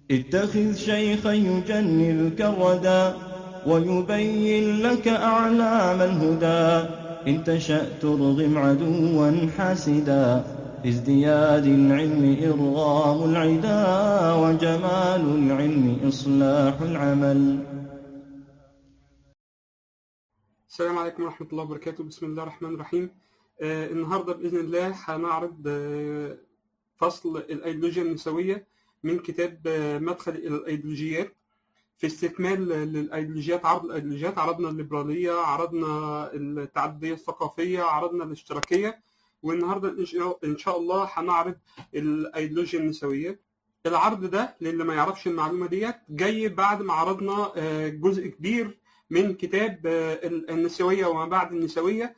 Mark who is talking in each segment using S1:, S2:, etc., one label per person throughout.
S1: اتخذ شيخا يجنلك الردى ويبين لك أعلام الهدى إن تشأ ترغم عدوا حاسدا ازدياد العلم إرغام العدا وجمال العلم إصلاح العمل
S2: السلام عليكم ورحمة الله وبركاته بسم الله الرحمن الرحيم آه النهاردة بإذن الله هنعرض آه فصل الأيديولوجيا النسوية من كتاب آه مدخل إلى الأيديولوجيات في استكمال للأيديولوجيات عرض الأيديولوجيات عرضنا الليبرالية عرضنا التعددية الثقافية عرضنا الاشتراكية والنهاردة إن شاء الله هنعرض الأيديولوجيا النسوية العرض ده للي ما يعرفش المعلومة ديت جاي بعد ما عرضنا آه جزء كبير من كتاب النسوية وما بعد النسوية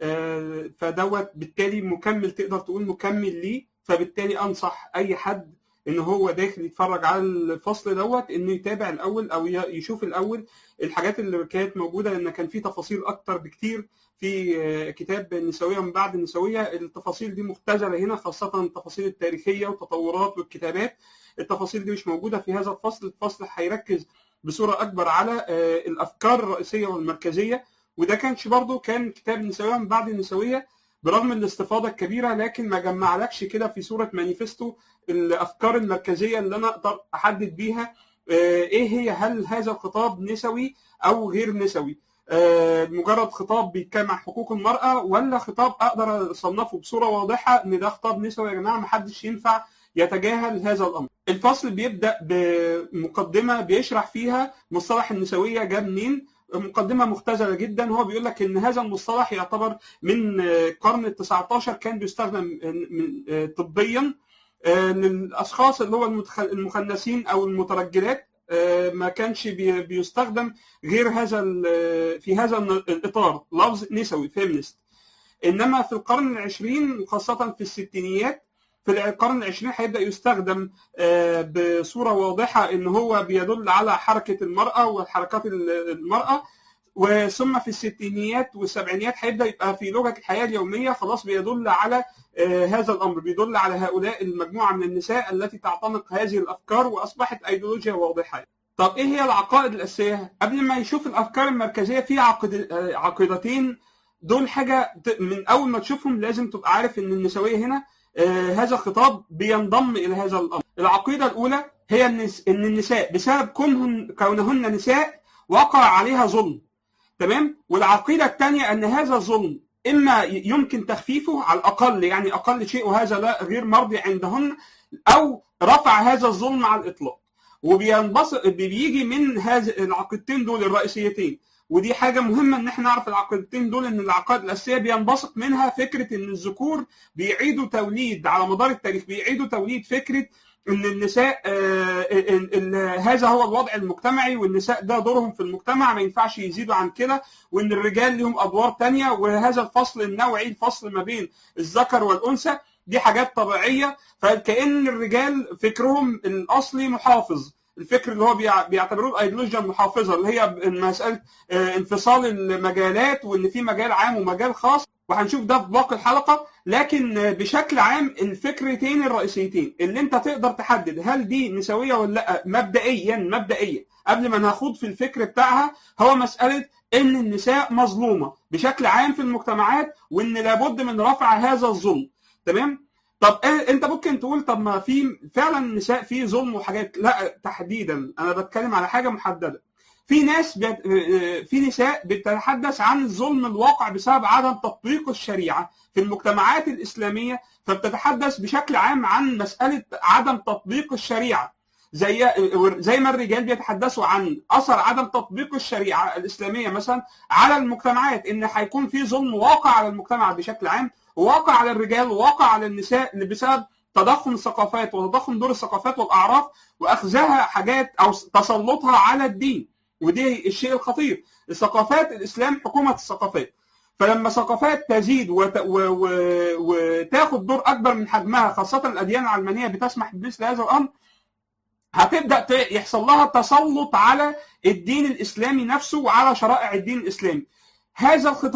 S2: فدوت بالتالي مكمل تقدر تقول مكمل ليه فبالتالي أنصح أي حد إن هو داخل يتفرج على الفصل دوت إنه يتابع الأول أو يشوف الأول الحاجات اللي كانت موجودة لأن كان في تفاصيل أكتر بكتير في كتاب النسوية ومن بعد النسوية التفاصيل دي مختزلة هنا خاصة التفاصيل التاريخية والتطورات والكتابات التفاصيل دي مش موجودة في هذا الفصل الفصل هيركز بصوره اكبر على الافكار الرئيسيه والمركزيه وده كانش برضه كان كتاب النسويه من بعد النسويه برغم الاستفاضه الكبيره لكن ما جمعلكش كده في صوره مانيفستو الافكار المركزيه اللي انا اقدر احدد بيها ايه هي هل هذا الخطاب نسوي او غير نسوي مجرد خطاب بيتكلم عن حقوق المراه ولا خطاب اقدر اصنفه بصوره واضحه ان ده خطاب نسوي يا جماعه محدش ينفع يتجاهل هذا الامر. الفصل بيبدا بمقدمه بيشرح فيها مصطلح النسويه جاء منين مقدمه مختزله جدا هو بيقول لك ان هذا المصطلح يعتبر من القرن ال 19 كان بيستخدم طبيا للاشخاص اللي هو المخنثين او المترجلات ما كانش بيستخدم غير هذا في هذا الاطار لفظ نسوي فيمنست انما في القرن العشرين وخاصه في الستينيات في القرن العشرين هيبدا يستخدم بصوره واضحه ان هو بيدل على حركه المراه وحركات المراه وثم في الستينيات والسبعينيات هيبدا يبقى في لغه الحياه اليوميه خلاص بيدل على هذا الامر بيدل على هؤلاء المجموعه من النساء التي تعتنق هذه الافكار واصبحت ايديولوجيا واضحه طب ايه هي العقائد الاساسيه قبل ما يشوف الافكار المركزيه في عقد عقيدتين دول حاجه من اول ما تشوفهم لازم تبقى عارف ان النسويه هنا آه هذا الخطاب بينضم الى هذا الامر. العقيده الاولى هي ان النساء بسبب كونهن كونهن نساء وقع عليها ظلم. تمام؟ والعقيده الثانيه ان هذا الظلم اما يمكن تخفيفه على الاقل يعني اقل شيء وهذا لا غير مرضي عندهن او رفع هذا الظلم على الاطلاق. وبينبسط بيجي من هذه العقيدتين دول الرئيسيتين ودي حاجه مهمه ان احنا نعرف العقيدتين دول ان العقائد الاساسيه بينبثق منها فكره ان الذكور بيعيدوا توليد على مدار التاريخ بيعيدوا توليد فكره ان النساء إن إن هذا هو الوضع المجتمعي والنساء ده دورهم في المجتمع ما ينفعش يزيدوا عن كده وان الرجال لهم ادوار تانية وهذا الفصل النوعي الفصل ما بين الذكر والانثى دي حاجات طبيعيه فكأن الرجال فكرهم الاصلي محافظ الفكر اللي هو بيعتبروه الايديولوجيا المحافظه اللي هي مساله انفصال المجالات وان في مجال عام ومجال خاص وهنشوف ده في باقي الحلقه لكن بشكل عام الفكرتين الرئيسيتين اللي انت تقدر تحدد هل دي نسويه ولا لا مبدئيا مبدئيا قبل ما نخوض في الفكر بتاعها هو مساله ان النساء مظلومه بشكل عام في المجتمعات وان لابد من رفع هذا الظلم تمام طب إيه انت ممكن تقول طب ما في فعلا النساء في ظلم وحاجات لا تحديدا انا بتكلم على حاجه محدده في ناس بيت... في نساء بتتحدث عن الظلم الواقع بسبب عدم تطبيق الشريعه في المجتمعات الاسلاميه فبتتحدث بشكل عام عن مساله عدم تطبيق الشريعه زي زي ما الرجال بيتحدثوا عن اثر عدم تطبيق الشريعه الاسلاميه مثلا على المجتمعات ان هيكون في ظلم واقع على المجتمع بشكل عام واقع على الرجال وواقع على النساء بسبب تضخم الثقافات وتضخم دور الثقافات والاعراف واخذها حاجات او تسلطها على الدين ودي الشيء الخطير الثقافات الاسلام حكومه الثقافات فلما ثقافات تزيد وت... و... و... وتاخد دور اكبر من حجمها خاصه الاديان العلمانيه بتسمح بمثل هذا الامر هتبدا يحصل لها تسلط على الدين الاسلامي نفسه وعلى شرائع الدين الاسلامي هذا الخطاب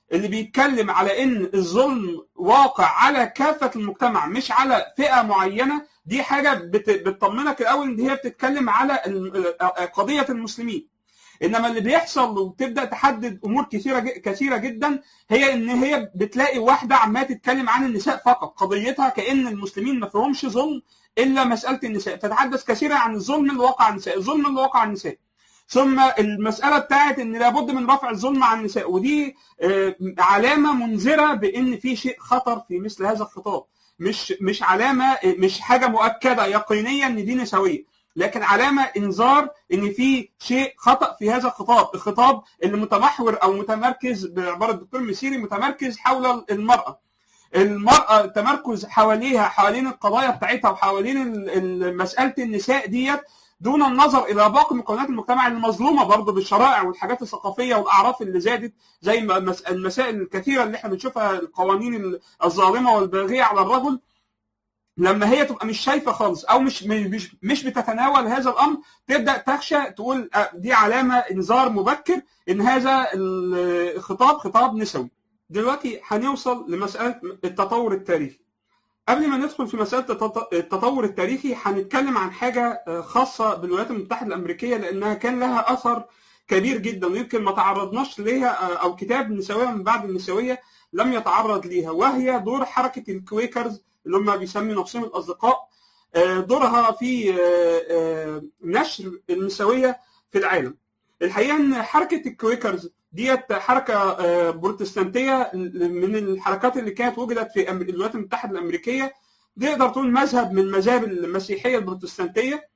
S2: اللي بيتكلم على ان الظلم واقع على كافه المجتمع مش على فئه معينه دي حاجه بت- بتطمنك الاول ان هي بتتكلم على ال- قضيه المسلمين انما اللي بيحصل وبتبدا تحدد امور كثيره ج- كثيره جدا هي ان هي بتلاقي واحده عماله تتكلم عن النساء فقط قضيتها كان المسلمين ما فيهمش ظلم الا مساله النساء تتحدث كثيرا عن الظلم اللي وقع على النساء الظلم اللي وقع على النساء ثم المساله بتاعت ان لابد من رفع الظلم عن النساء ودي آه، علامه منذره بان في شيء خطر في مثل هذا الخطاب مش مش علامه مش حاجه مؤكده يقينيا ان دي نسويه لكن علامه انذار ان في شيء خطا في هذا الخطاب الخطاب اللي متمحور او متمركز بعباره الدكتور مسيري متمركز حول المراه المرأة تمركز حواليها حوالين القضايا بتاعتها وحوالين ال- ال- مسألة النساء ديت دون النظر إلى باقي مكونات المجتمع المظلومة برضه بالشرائع والحاجات الثقافية والأعراف اللي زادت زي ما مس- المسائل الكثيرة اللي احنا بنشوفها القوانين ال- الظالمة والباغية على الرجل لما هي تبقى مش شايفه خالص او مش مش مش بتتناول هذا الامر تبدا تخشى تقول آه، دي علامه انذار مبكر ان هذا الخطاب خطاب نسوي. دلوقتي هنوصل لمساله التطور التاريخي. قبل ما ندخل في مساله التط- التطور التاريخي هنتكلم عن حاجه آه، خاصه بالولايات المتحده الامريكيه لانها كان لها اثر كبير جدا ويمكن ما تعرضناش ليها آه، او كتاب النسويه من بعد النسويه لم يتعرض ليها وهي دور حركه الكويكرز اللي هم بيسموا نفسهم الاصدقاء آه، دورها في آه، آه، نشر النسويه في العالم. الحقيقه ان حركه الكويكرز ديت حركه آه، بروتستانتيه من الحركات اللي كانت وجدت في أم- الولايات المتحده الامريكيه تقدر تقول مذهب من مذاهب المسيحيه البروتستانتيه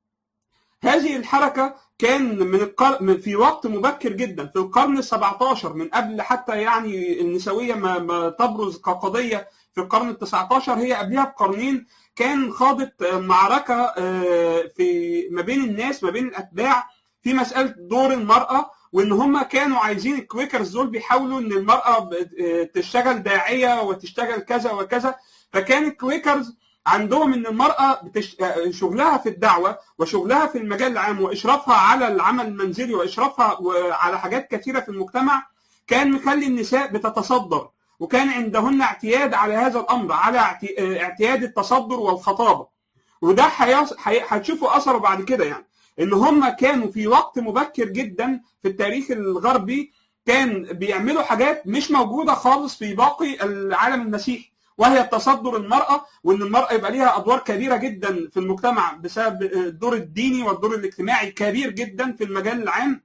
S2: هذه الحركه كان من القرن في وقت مبكر جدا في القرن ال 17 من قبل حتى يعني النسويه ما, ما تبرز كقضيه في القرن ال 19 هي قبلها بقرنين كان خاضت معركه آه، في ما بين الناس ما بين الاتباع في مساله دور المراه وان هم كانوا عايزين الكويكرز دول بيحاولوا ان المراه ب- آه، تشتغل داعيه وتشتغل كذا وكذا فكان الكويكرز عندهم ان المراه بتش... آه، شغلها في الدعوه وشغلها في المجال العام واشرافها على العمل المنزلي واشرافها و- على حاجات كثيره في المجتمع كان مخلي النساء بتتصدر وكان عندهن اعتياد على هذا الامر على اعت- آه، اعتياد التصدر والخطابه وده هيص- هي- هتشوفوا اثره بعد كده يعني ان هم كانوا في وقت مبكر جدا في التاريخ الغربي كان بيعملوا حاجات مش موجوده خالص في باقي العالم المسيحي وهي تصدر المراه وان المراه يبقى ليها ادوار كبيره جدا في المجتمع بسبب الدور الديني والدور الاجتماعي كبير جدا في المجال العام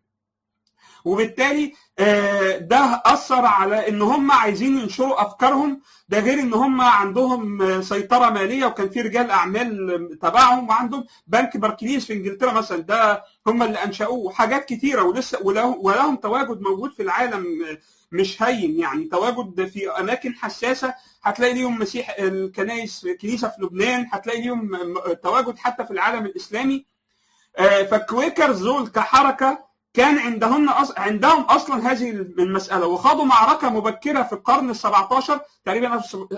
S2: وبالتالي آه، ده اثر على ان هم عايزين ينشروا افكارهم ده غير ان هم عندهم آه، سيطره ماليه وكان في رجال اعمال تبعهم وعندهم بنك باركليز في انجلترا مثلا ده هم اللي انشأوه حاجات كتيره ولسه ولهم, ولهم تواجد موجود في العالم آه، مش هين يعني تواجد في اماكن حساسه هتلاقي ليهم مسيح الكنائس كنيسه في لبنان هتلاقي ليهم م- تواجد حتى في العالم الاسلامي آه، فالكويكرز دول كحركه كان عندهن أص... عندهم اصلا هذه المساله وخاضوا معركه مبكره في القرن ال 17 تقريبا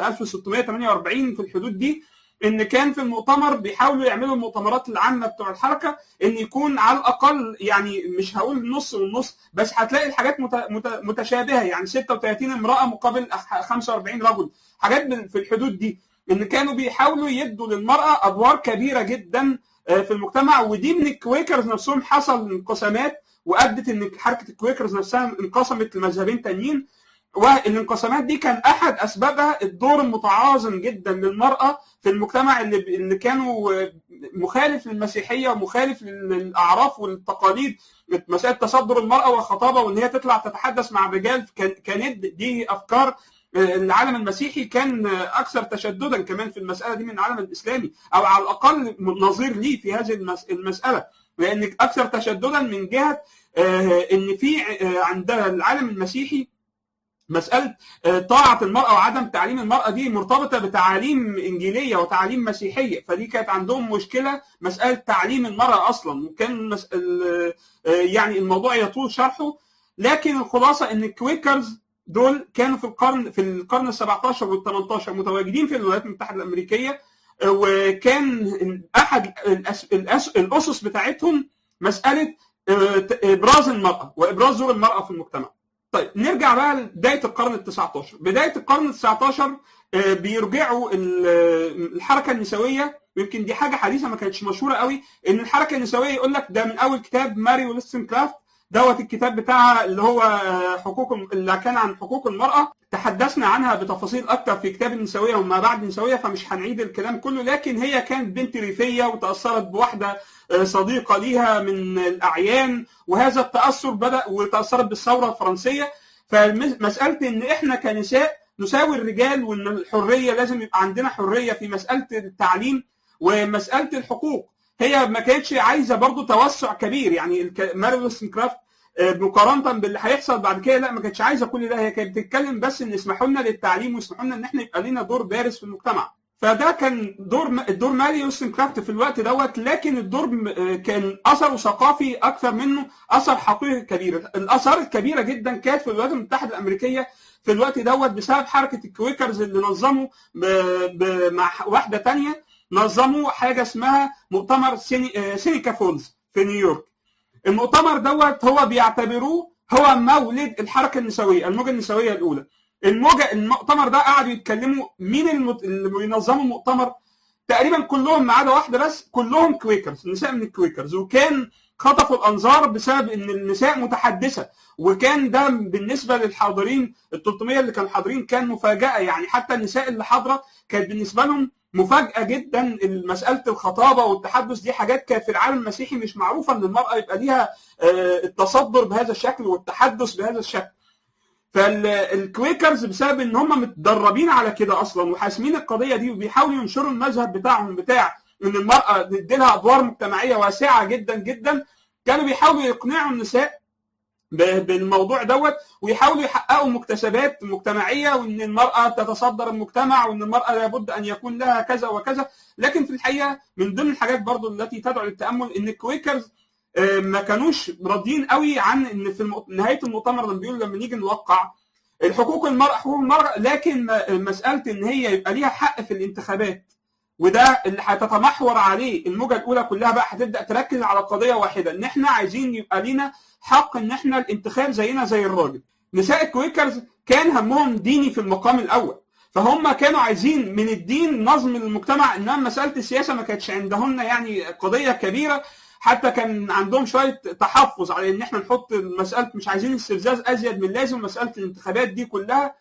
S2: 1648 في الحدود دي ان كان في المؤتمر بيحاولوا يعملوا المؤتمرات العامه بتوع الحركه ان يكون على الاقل يعني مش هقول نص والنص بس هتلاقي الحاجات مت... مت... متشابهه يعني 36 امراه مقابل 45 رجل حاجات بال- في الحدود دي ان كانوا بيحاولوا يدوا للمراه ادوار كبيره جدا آه، في المجتمع ودي من الكويكرز نفسهم حصل انقسامات وادت ان حركه الكويكرز نفسها انقسمت لمذهبين تانيين والانقسامات دي كان احد اسبابها الدور المتعاظم جدا للمراه في المجتمع اللي اللي كانوا مخالف للمسيحيه ومخالف للاعراف والتقاليد مساله تصدر المراه والخطابه وان هي تطلع تتحدث مع الرجال كان كانت دي افكار العالم المسيحي كان اكثر تشددا كمان في المساله دي من العالم الاسلامي او على الاقل نظير ليه في هذه المس- المساله لان اكثر تشددا من جهه آه، ان في آه، عند العالم المسيحي مساله آه، طاعه المراه وعدم تعليم المراه دي مرتبطه بتعاليم انجيليه وتعاليم مسيحيه فدي كانت عندهم مشكله مساله تعليم المراه اصلا وكان مس... ال- آه، يعني الموضوع يطول شرحه لكن الخلاصه ان الكويكرز دول كانوا في القرن في القرن ال 17 وال 18 متواجدين في الولايات المتحده الامريكيه آه، وكان احد الأس... الأس... الاسس بتاعتهم مساله آه، ت- ابراز المراه وابراز دور المراه في المجتمع طيب نرجع بقى لبدايه القرن ال 19 بدايه القرن ال 19 آه، بيرجعوا ال- الحركه النسويه ويمكن دي حاجه حديثه ما كانتش مشهوره قوي ان الحركه النسويه يقول لك ده من اول كتاب ماري وليستن كرافت دوت الكتاب بتاعها اللي هو آه، حقوق اللي كان عن حقوق المراه تحدثنا عنها بتفاصيل اكتر في كتاب النسويه وما بعد النسويه فمش هنعيد الكلام كله لكن هي كانت بنت ريفيه وتاثرت بواحده آه، صديقه ليها من الاعيان وهذا التاثر بدا وتاثرت بالثوره الفرنسيه فمساله ان احنا كنساء نساوي الرجال وان الحريه لازم يبقى عندنا حريه في مساله التعليم ومساله الحقوق هي ما كانتش عايزه برضو توسع كبير يعني الك- ماري ويلسونكرافت آه، مقارنه باللي هيحصل بعد كده لا ما كانتش عايزه كل ده هي كانت بتتكلم بس ان يسمحوا لنا للتعليم ويسمحوا لنا ان احنا يبقى لنا دور بارز في المجتمع فده كان دور الدور مالي يوسن كرافت في الوقت دوت لكن الدور م- آه، كان اثره ثقافي اكثر منه اثر حقيقي كبير الاثار الكبيره جدا كانت في الولايات المتحده الامريكيه في الوقت دوت بسبب حركه الكويكرز اللي نظموا ب... ب... مع واحده تانية نظموا حاجه اسمها مؤتمر سيني... آه، سينيكا فولز في نيويورك المؤتمر دوت هو بيعتبروه هو مولد الحركه النسويه الموجه النسويه الاولى الموجه المؤتمر ده قعدوا يتكلموا مين المت... اللي بينظموا المؤتمر تقريبا كلهم ما عدا واحده بس كلهم كويكرز نساء من الكويكرز وكان خطفوا الانظار بسبب ان النساء متحدثه وكان ده بالنسبه للحاضرين ال 300 اللي كانوا حاضرين كان مفاجاه يعني حتى النساء اللي حاضره كانت بالنسبه لهم مفاجاه جدا مساله الخطابه والتحدث دي حاجات كانت في العالم المسيحي مش معروفه ان المراه يبقى ليها آه، التصدر بهذا الشكل والتحدث بهذا الشكل فالكويكرز بسبب ان هم متدربين على كده اصلا وحاسمين القضيه دي وبيحاولوا ينشروا المذهب بتاعهم بتاع ان المراه ندي لها ادوار مجتمعيه واسعه جدا جدا كانوا بيحاولوا يقنعوا النساء ب- بالموضوع دوت ويحاولوا يحققوا مكتسبات مجتمعيه وان المراه تتصدر المجتمع وان المراه لابد ان يكون لها كذا وكذا لكن في الحقيقه من ضمن الحاجات برضو التي تدعو للتامل ان الكويكرز آه، ما كانوش راضيين قوي عن ان في المؤ- نهايه المؤتمر لما بيقولوا لما نيجي نوقع الحقوق المرأة حقوق المرأة لكن مسألة إن هي يبقى ليها حق في الانتخابات وده اللي هتتمحور عليه الموجة الأولى كلها بقى هتبدأ تركز على قضية واحدة إن إحنا عايزين يبقى لينا حق إن إحنا الانتخاب زينا زي الراجل. نساء الكويكرز كان همهم ديني في المقام الأول. فهم كانوا عايزين من الدين نظم المجتمع انما مساله السياسه ما كانتش عندهن يعني قضيه كبيره حتى كان عندهم شويه تحفظ على ان احنا نحط مساله مش عايزين استفزاز ازيد من اللازم مساله الانتخابات دي كلها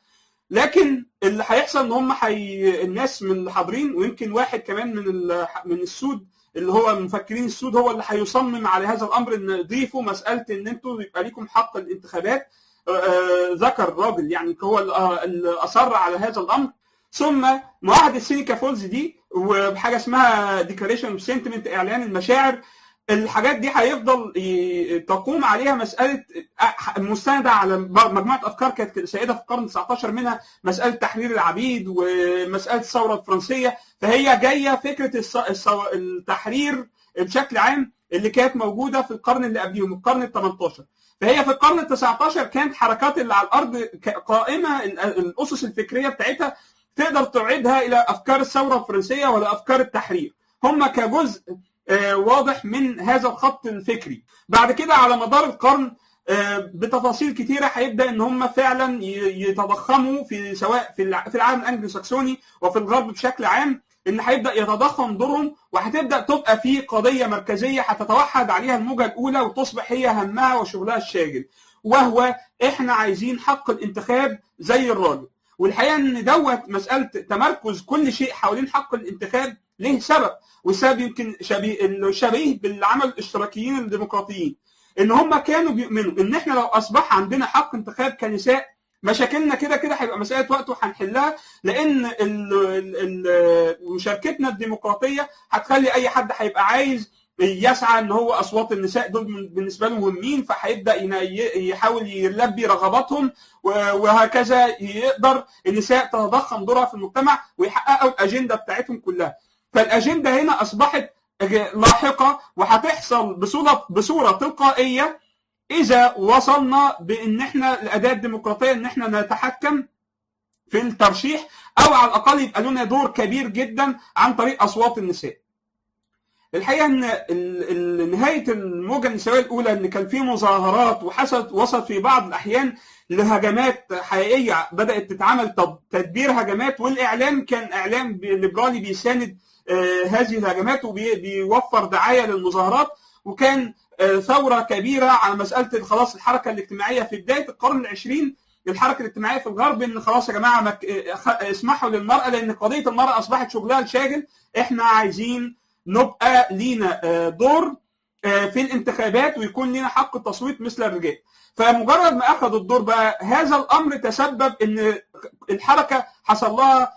S2: لكن اللي هيحصل ان هم حي... الناس من اللي حاضرين ويمكن واحد كمان من ال... من السود اللي هو مفكرين السود هو اللي هيصمم على هذا الامر ان ضيفوا مساله ان انتوا يبقى ليكم حق الانتخابات آه، ذكر راجل يعني هو اللي آه، اللي اصر على هذا الامر ثم معاهده سينيكا فولز دي وبحاجه اسمها ديكلاريشن اوف سنتمنت اعلان المشاعر الحاجات دي هيفضل ي- تقوم عليها مساله أ- مستنده على مجموعه افكار كانت سائده في القرن 19 منها مساله تحرير العبيد ومساله الثوره الفرنسيه فهي جايه فكره الص- الص- التحرير بشكل عام اللي كانت موجوده في القرن اللي قبليهم القرن ال 18 فهي في القرن ال 19 كانت حركات اللي على الارض ك- قائمه ال- الاسس الفكريه بتاعتها تقدر تعيدها الى افكار الثوره الفرنسيه ولا افكار التحرير هم كجزء آه، واضح من هذا الخط الفكري بعد كده على مدار القرن آه، بتفاصيل كتيره هيبدا ان هم فعلا ي- يتضخموا في سواء في الع- في العالم الانجلو ساكسوني وفي الغرب بشكل عام ان هيبدا يتضخم دورهم وهتبدا تبقى في قضيه مركزيه هتتوحد عليها الموجه الاولى وتصبح هي همها وشغلها الشاغل وهو احنا عايزين حق الانتخاب زي الراجل والحقيقه ان دوت مساله تمركز كل شيء حوالين حق الانتخاب ليه سبب والسبب يمكن شبيه شبيه بالعمل الاشتراكيين الديمقراطيين ان هم كانوا بيؤمنوا ان احنا لو اصبح عندنا حق انتخاب كنساء مشاكلنا كده كده هيبقى مساله وقت وهنحلها لان ال- ال- ال- مشاركتنا الديمقراطيه هتخلي اي حد هيبقى عايز يسعى ان هو اصوات النساء دول من- بالنسبه له مهمين فهيبدا ين- ي- يحاول يلبي رغباتهم و- وهكذا يقدر النساء تتضخم دورها في المجتمع ويحققوا الاجنده بتاعتهم كلها فالاجنده هنا اصبحت لاحقه وهتحصل بصوره بصوره تلقائيه اذا وصلنا بان احنا الاداه الديمقراطيه ان احنا نتحكم في الترشيح او على الاقل يبقى لنا دور كبير جدا عن طريق اصوات النساء. الحقيقه ان ال- ال- نهايه الموجه النسويه الاولى ان كان في مظاهرات وحصلت وصلت في بعض الاحيان لهجمات حقيقيه بدات تتعمل تدبير هجمات والاعلام كان اعلام ليبرالي بيساند هذه الهجمات وبيوفر دعايه للمظاهرات وكان ثوره كبيره على مساله خلاص الحركه الاجتماعيه في بدايه القرن العشرين الحركه الاجتماعيه في الغرب ان خلاص يا جماعه مك... اسمحوا للمراه لان قضيه المراه اصبحت شغلها الشاغل احنا عايزين نبقى لينا دور في الانتخابات ويكون لنا حق التصويت مثل الرجال فمجرد ما اخذوا الدور بقى هذا الامر تسبب ان الحركه حصل لها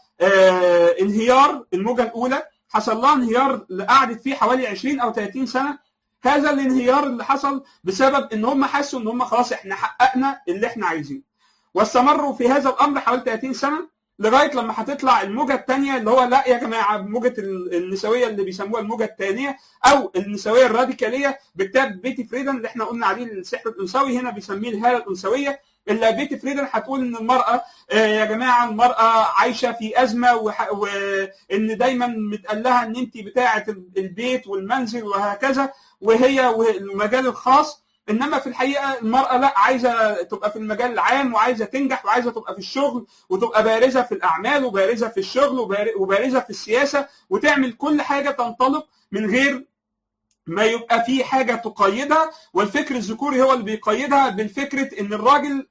S2: انهيار الموجه الاولى حصل لها انهيار قعدت فيه حوالي 20 او 30 سنه هذا الانهيار اللي حصل بسبب ان هم حسوا ان هم خلاص احنا حققنا اللي احنا عايزينه واستمروا في هذا الامر حوالي 30 سنه لغايه لما هتطلع الموجه الثانيه اللي هو لا يا جماعه موجه النسويه اللي بيسموها الموجه الثانيه او النسويه الراديكاليه بكتاب بيتي فريدن اللي احنا قلنا عليه السحر الانثوي هنا بيسميه الهاله الانثويه اللي بيتي فريدن هتقول ان المراه يا جماعه المراه عايشه في ازمه وان دايما متقال لها ان انت بتاعه البيت والمنزل وهكذا وهي والمجال الخاص انما في الحقيقه المراه لا عايزه تبقى في المجال العام وعايزه تنجح وعايزه تبقى في الشغل وتبقى بارزه في الاعمال وبارزه في الشغل وبارزه في السياسه وتعمل كل حاجه تنطلق من غير ما يبقى في حاجه تقيدها والفكر الذكوري هو اللي بيقيدها بالفكره ان الراجل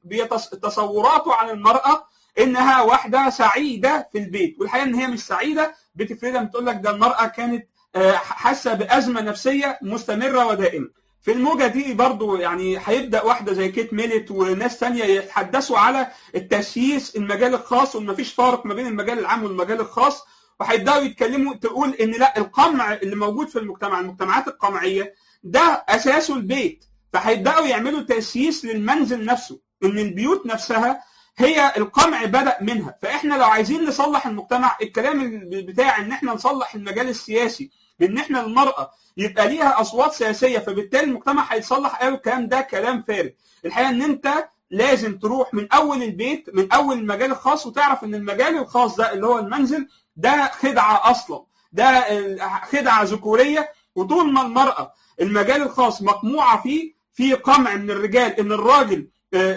S2: تصوراته عن المراه انها واحده سعيده في البيت والحقيقه ان هي مش سعيده بيتي فريدا بتقول لك ده المراه كانت حاسه بازمه نفسيه مستمره ودائمه في الموجة دي برضو يعني هيبدأ واحدة زي كيت ميلت وناس تانية يتحدثوا على التسييس المجال الخاص وان مفيش فارق ما بين المجال العام والمجال الخاص وهيبدأوا يتكلموا تقول ان لا القمع اللي موجود في المجتمع المجتمعات القمعية ده أساسه البيت فهيبدأوا يعملوا تسييس للمنزل نفسه ان البيوت نفسها هي القمع بدأ منها فاحنا لو عايزين نصلح المجتمع الكلام بتاع ان احنا نصلح المجال السياسي بان احنا المرأة يبقى ليها اصوات سياسيه فبالتالي المجتمع هيتصلح قوي الكلام ده كلام فارغ الحقيقه ان انت لازم تروح من اول البيت من اول المجال الخاص وتعرف ان المجال الخاص ده اللي هو المنزل ده خدعه اصلا ده خدعه ذكوريه وطول ما المراه المجال الخاص مقموعه فيه في قمع من الرجال ان الراجل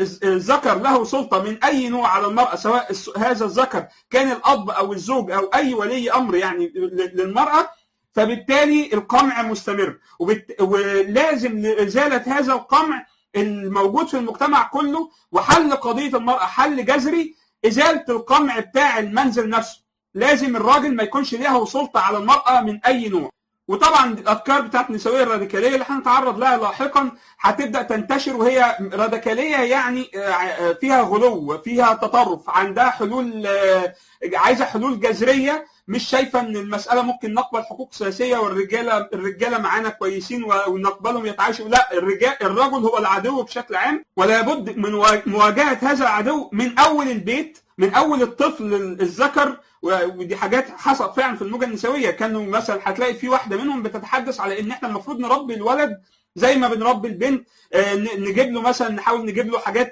S2: الذكر له سلطة من أي نوع على المرأة سواء هذا الذكر كان الأب أو الزوج أو أي ولي أمر يعني للمرأة فبالتالي القمع مستمر وبت... ولازم لإزالة هذا القمع الموجود في المجتمع كله وحل قضية المرأة حل جذري إزالة القمع بتاع المنزل نفسه لازم الراجل ما يكونش له سلطة على المرأة من أي نوع وطبعا الافكار بتاعت النسويه الراديكاليه اللي هنتعرض لها لاحقا هتبدا تنتشر وهي راديكاليه يعني فيها غلو فيها تطرف عندها حلول عايزه حلول جذريه مش شايفه ان المساله ممكن نقبل حقوق سياسيه والرجاله الرجاله معانا كويسين ونقبلهم يتعايشوا لا الرجال الرجل هو العدو بشكل عام ولا بد من مواجهه هذا العدو من اول البيت من اول الطفل الذكر ودي حاجات حصلت فعلا في الموجه النسويه كانوا مثلا هتلاقي في واحده منهم بتتحدث على ان احنا المفروض نربي الولد زي ما بنربي البنت نجيب له مثلا نحاول نجيب له حاجات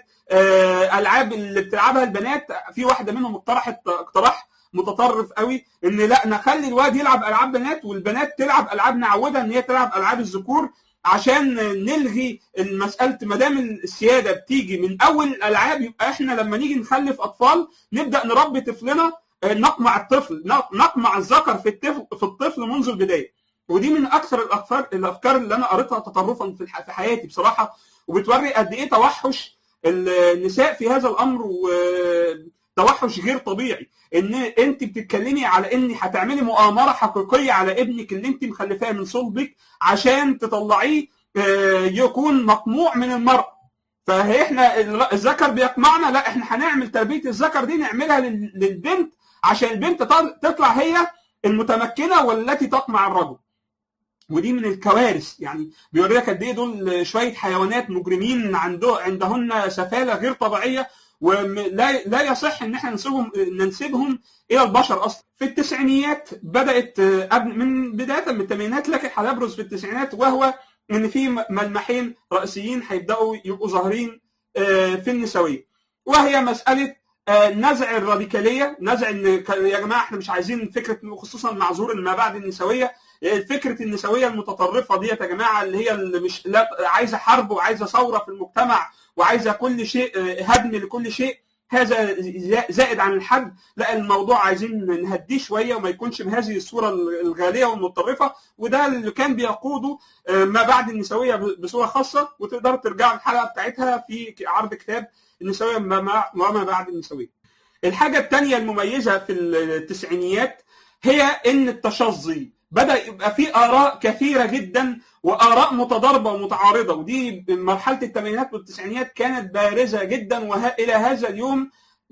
S2: العاب اللي بتلعبها البنات في واحده منهم اقترحت اقتراح متطرف قوي ان لا نخلي الواد يلعب العاب بنات والبنات تلعب العاب نعودها ان هي تلعب العاب الذكور عشان نلغي المساله ما دام السياده بتيجي من اول الالعاب يبقى احنا لما نيجي نخلف اطفال نبدا نربي طفلنا نقمع الطفل نقمع الذكر في الطفل في الطفل منذ البدايه ودي من اكثر الافكار الافكار اللي انا قريتها تطرفا في حياتي بصراحه وبتوري قد ايه توحش النساء في هذا الامر وتوحش غير طبيعي ان انت بتتكلمي على ان هتعملي مؤامره حقيقيه على ابنك اللي انت مخلفاه من صلبك عشان تطلعيه يكون مقموع من المراه فاحنا الذكر بيقمعنا لا احنا هنعمل تربيه الذكر دي نعملها للبنت عشان البنت تطلع هي المتمكنه والتي تقمع الرجل ودي من الكوارث يعني بيوريك قد ايه دول شويه حيوانات مجرمين عنده عندهن سفاله غير طبيعيه ولا لا يصح ان احنا ننسبهم ننسبهم الى البشر اصلا في التسعينيات بدات قبل من بدايه من الثمانينات لكن هيبرز في التسعينات وهو ان في ملمحين رئيسيين هيبداوا يبقوا ظاهرين في النسويه وهي مساله نزع الراديكاليه نزع ان يا جماعه احنا مش عايزين فكره خصوصا مع ظهور ما بعد النسويه فكره النسويه المتطرفه ديت يا جماعه اللي هي اللي مش لا عايزه حرب وعايزه ثوره في المجتمع وعايزه كل شيء هدم لكل شيء هذا زائد عن الحد لا الموضوع عايزين نهديه شويه وما يكونش بهذه الصوره الغاليه والمتطرفه وده اللي كان بيقوده ما بعد النسويه بصوره خاصه وتقدروا ترجعوا الحلقه بتاعتها في عرض كتاب النسويه وما بعد النسويه. الحاجه الثانيه المميزه في التسعينيات هي ان التشظي بدا يبقى في اراء كثيره جدا واراء متضاربه ومتعارضه ودي مرحله الثمانينات والتسعينيات كانت بارزه جدا والى هذا اليوم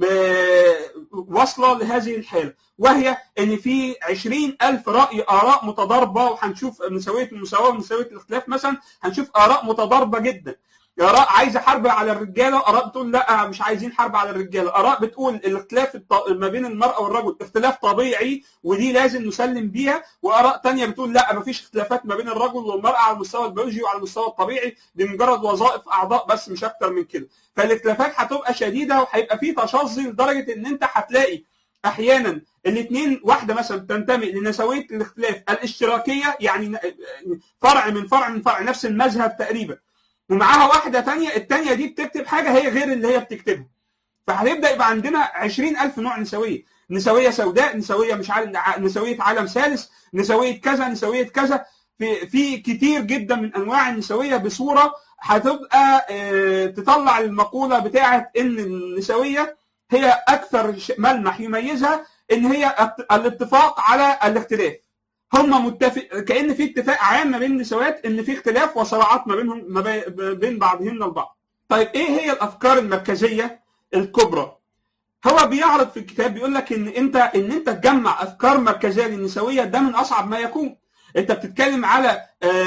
S2: واصله لهذه الحاله وهي ان في 20 ألف راي اراء متضاربه وهنشوف نسويه المساواه ونسويه الاختلاف مثلا هنشوف اراء متضاربه جدا اراء عايزه حرب على الرجاله اراء بتقول لا مش عايزين حرب على الرجاله اراء بتقول الاختلاف ما بين المراه والرجل اختلاف طبيعي ودي لازم نسلم بيها واراء تانية بتقول لا مفيش اختلافات ما بين الرجل والمراه على المستوى البيولوجي وعلى المستوى الطبيعي دي مجرد وظائف اعضاء بس مش اكتر من كده فالاختلافات هتبقى شديده وهيبقى في تشظي لدرجه ان انت هتلاقي احيانا الاثنين واحده مثلا تنتمي لنسويه الاختلاف الاشتراكيه يعني فرع من فرع من فرع نفس المذهب تقريبا ومعاها واحده ثانيه الثانيه دي بتكتب حاجه هي غير اللي هي بتكتبها فهيبدا يبقى عندنا 20000 نوع نسويه نسويه سوداء نسويه مش عالم نسويه عالم ثالث نسويه كذا نسويه كذا في في كتير جدا من انواع النسويه بصوره هتبقى اه تطلع المقوله بتاعه ان النسويه هي اكثر ملمح يميزها ان هي الاتفاق على الاختلاف هم متفق كان في اتفاق عام ما بين النسوات ان في اختلاف وصراعات ما بينهم ما بين بعضهن البعض. طيب ايه هي الافكار المركزيه الكبرى؟ هو بيعرض في الكتاب بيقول لك ان انت ان انت تجمع افكار مركزيه للنسويه ده من اصعب ما يكون. انت بتتكلم على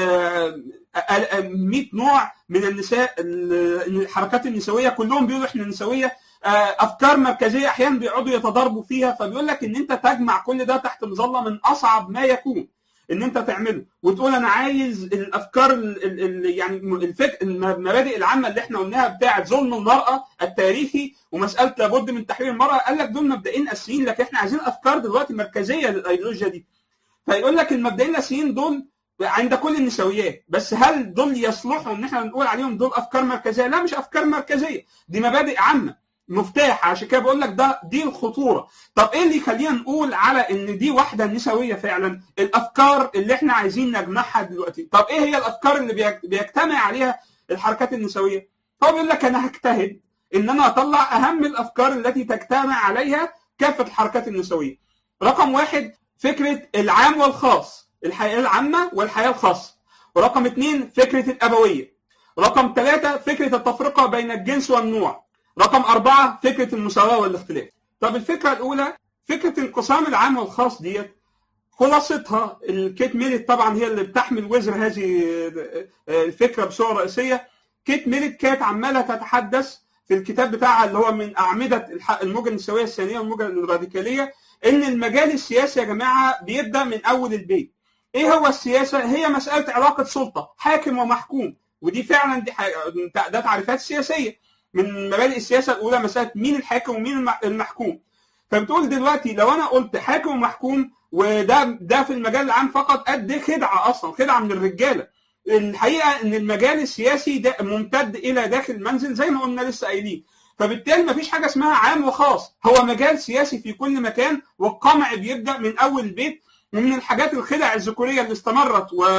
S2: 100 نوع من النساء الحركات النسويه كلهم بيقولوا احنا نسويه افكار مركزيه احيانا بيقعدوا يتضاربوا فيها فبيقول لك ان انت تجمع كل ده تحت مظله من اصعب ما يكون ان انت تعمله وتقول انا عايز الافكار ال ال يعني الفك المبادئ العامه اللي احنا قلناها بتاعه ظلم المراه التاريخي ومساله لابد من تحرير المراه قال لك دول مبدئين اساسيين لكن احنا عايزين افكار دلوقتي مركزيه للايديولوجيا دي فيقول لك المبدئين الاساسيين دول عند كل النسويات بس هل دول يصلحوا ان احنا نقول عليهم دول افكار مركزيه لا مش افكار مركزيه دي مبادئ عامه مفتاح عشان كده بقول لك ده دي الخطوره طب ايه اللي يخلينا نقول على ان دي واحده نسويه فعلا الافكار اللي احنا عايزين نجمعها دلوقتي طب ايه هي الافكار اللي بيجتمع عليها الحركات النسويه هو بيقول لك انا هجتهد ان انا اطلع اهم الافكار التي تجتمع عليها كافه الحركات النسويه رقم واحد فكره العام والخاص الحياه العامه والحياه الخاصه ورقم اثنين فكره الابويه رقم ثلاثة فكرة التفرقة بين الجنس والنوع رقم أربعة فكرة المساواة والاختلاف طب الفكرة الأولى فكرة انقسام العام والخاص ديت خلاصتها الكيت ميلت طبعا هي اللي بتحمل وزر هذه الفكرة بصورة رئيسية كيت ميلت كانت عمالة تتحدث في الكتاب بتاعها اللي هو من أعمدة الموجة النسوية الثانية والموجة الراديكالية إن المجال السياسي يا جماعة بيبدأ من أول البيت إيه هو السياسة؟ هي مسألة علاقة سلطة حاكم ومحكوم ودي فعلا دي ده تعريفات سياسية من مبادئ السياسه الاولى مساله مين الحاكم ومين المحكوم فبتقول دلوقتي لو انا قلت حاكم ومحكوم وده ده في المجال العام فقط قد خدعه اصلا خدعه من الرجاله الحقيقه ان المجال السياسي ده ممتد الى داخل المنزل زي ما قلنا لسه قايلين فبالتالي ما فيش حاجه اسمها عام وخاص هو مجال سياسي في كل مكان والقمع بيبدا من اول البيت ومن الحاجات الخدع الذكوريه اللي استمرت و...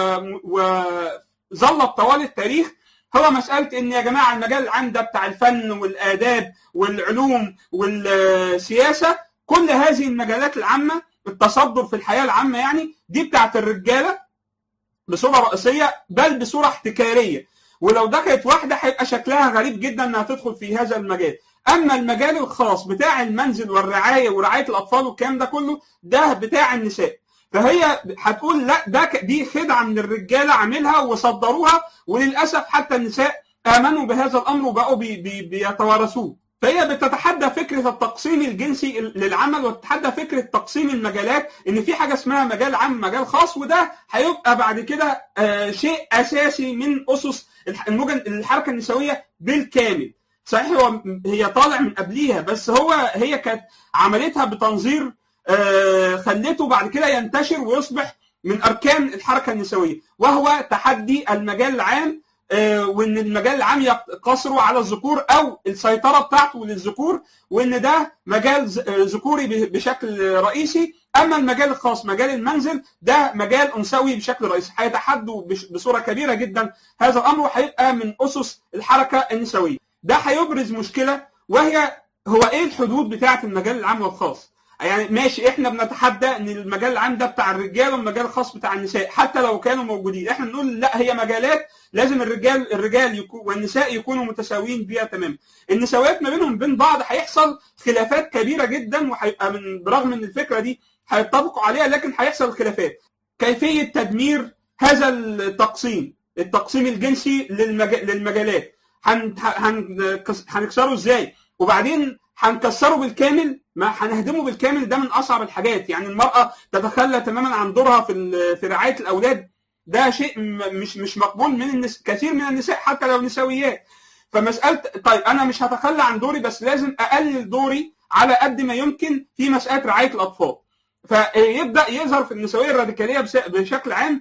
S2: وظلت طوال التاريخ هو مسألة إن يا جماعة المجال العام ده بتاع الفن والآداب والعلوم والسياسة كل هذه المجالات العامة التصدر في الحياة العامة يعني دي بتاعت الرجالة بصورة رئيسية بل بصورة احتكارية ولو ده كانت واحدة هيبقى شكلها غريب جدا إنها تدخل في هذا المجال أما المجال الخاص بتاع المنزل والرعاية ورعاية الأطفال والكلام ده كله ده بتاع النساء فهي هتقول لا ده دي خدعه من الرجاله عاملها وصدروها وللاسف حتى النساء امنوا بهذا الامر وبقوا بي بي بيتوارثوه فهي بتتحدى فكره التقسيم الجنسي للعمل وتتحدى فكره تقسيم المجالات ان في حاجه اسمها مجال عام مجال خاص وده هيبقى بعد كده آه شيء اساسي من اسس الموجة الحركه النسويه بالكامل صحيح هو هي طالع من قبليها بس هو هي كانت عملتها بتنظير آه خلته بعد كده ينتشر ويصبح من اركان الحركه النسويه وهو تحدي المجال العام وان المجال العام يقصره على الذكور او السيطره بتاعته للذكور وان ده مجال ذكوري بشكل رئيسي اما المجال الخاص مجال المنزل ده مجال انثوي بشكل رئيسي هيتحدوا بصوره كبيره جدا هذا الامر وهيبقى من اسس الحركه النسويه ده هيبرز مشكله وهي هو ايه الحدود بتاعه المجال العام والخاص يعني ماشي احنا بنتحدى ان المجال العام ده بتاع الرجال والمجال الخاص بتاع النساء حتى لو كانوا موجودين احنا نقول لا هي مجالات لازم الرجال الرجال يكون والنساء يكونوا متساويين بيها تماما النسويات ما بينهم بين بعض هيحصل خلافات كبيره جدا وهيبقى من برغم ان الفكره دي هيتفقوا عليها لكن هيحصل خلافات كيفيه تدمير هذا التقسيم التقسيم الجنسي للمج... للمجالات هن... هن... هنكسره ازاي وبعدين هنكسره بالكامل ما هنهدمه بالكامل ده من اصعب الحاجات يعني المراه تتخلى تماما عن دورها في في رعايه الاولاد ده شيء مش مش مقبول من النس... كثير من النساء حتى لو نسويات فمساله طيب انا مش هتخلى عن دوري بس لازم اقلل دوري على قد ما يمكن في مساله رعايه الاطفال فيبدا يظهر في النسويه الراديكاليه بشكل عام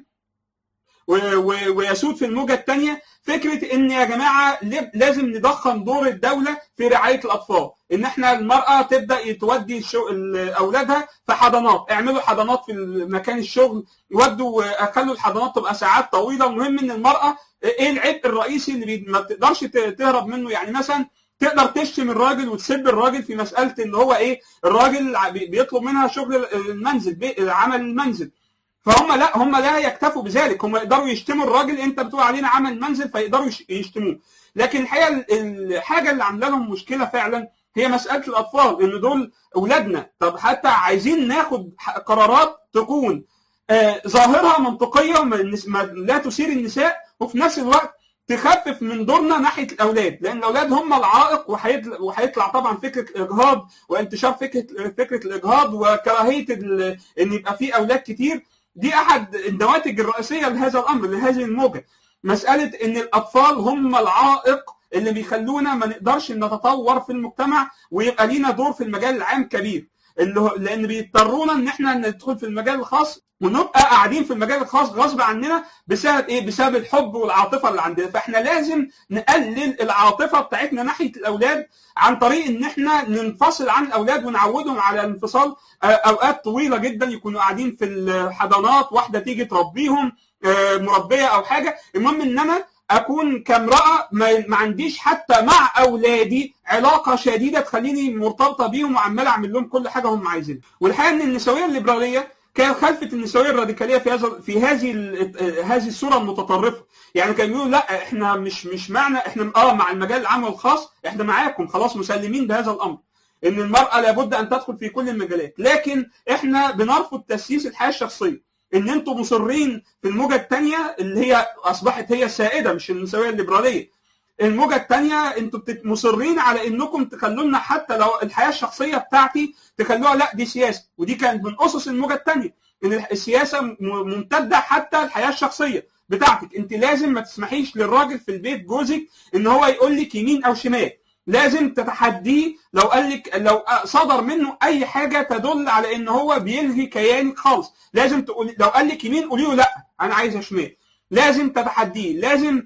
S2: ويسود في الموجه الثانيه فكره ان يا جماعه لازم نضخم دور الدوله في رعايه الاطفال ان احنا المراه تبدا تودي اولادها في حضانات اعملوا حضانات في مكان الشغل ودوا خلوا الحضانات تبقى ساعات طويله المهم ان المراه ايه العبء الرئيسي اللي ما بتقدرش تهرب منه يعني مثلا تقدر تشتم الراجل وتسب الراجل في مساله ان هو ايه الراجل بيطلب منها شغل المنزل عمل المنزل فهم لا هم لا يكتفوا بذلك هم يقدروا يشتموا الراجل انت بتقول علينا عمل منزل فيقدروا يشتموه لكن الحقيقه الحاجه اللي عامله لهم مشكله فعلا هي مساله الاطفال ان دول اولادنا طب حتى عايزين ناخد قرارات تكون آه ظاهرها منطقيه وما لا تثير النساء وفي نفس الوقت تخفف من دورنا ناحيه الاولاد لان الاولاد هم العائق وهيطلع طبعا فكره الاجهاض وانتشار فكره فكره الاجهاض وكراهيه ان يبقى في اولاد كتير دي احد النواتج الرئيسيه لهذا الامر لهذه الموجه مساله ان الاطفال هم العائق اللي بيخلونا ما نقدرش نتطور في المجتمع ويبقى لينا دور في المجال العام كبير اللي هو لان بيضطرونا ان احنا ندخل في المجال الخاص ونبقى قاعدين في المجال الخاص غصب عننا بسبب ايه؟ بسبب الحب والعاطفه اللي عندنا، فاحنا لازم نقلل العاطفه بتاعتنا ناحيه الاولاد عن طريق ان احنا ننفصل عن الاولاد ونعودهم على الانفصال اوقات طويله جدا يكونوا قاعدين في الحضانات، واحده تيجي تربيهم مربيه او حاجه، المهم ان انا اكون كامراه ما عنديش حتى مع اولادي علاقه شديده تخليني مرتبطه بيهم وعمال اعمل لهم كل حاجه هم عايزينها، والحقيقه ان النسويه الليبراليه كان خلفت النسويه الراديكاليه في هذا في هذه هذه الصوره المتطرفه يعني كانوا يقولوا لا احنا مش مش معنى احنا اه مع المجال العام والخاص احنا معاكم خلاص مسلمين بهذا الامر ان المراه لابد ان تدخل في كل المجالات لكن احنا بنرفض تسييس الحياه الشخصيه ان انتم مصرين في الموجه الثانيه اللي هي اصبحت هي السائده مش النسويه الليبراليه الموجه الثانيه انتم مصرين على انكم تخلوا لنا حتى لو الحياه الشخصيه بتاعتي تخلوها لا دي سياسه ودي كانت من اسس الموجه الثانيه ان السياسه ممتده حتى الحياه الشخصيه بتاعتك انت لازم ما تسمحيش للراجل في البيت جوزك ان هو يقول لك يمين او شمال لازم تتحديه لو قال لك لو صدر منه اي حاجه تدل على ان هو بيلغي كيانك خالص لازم تقولي لو قال لك يمين قولي له لا انا عايزه شمال لازم تتحديه لازم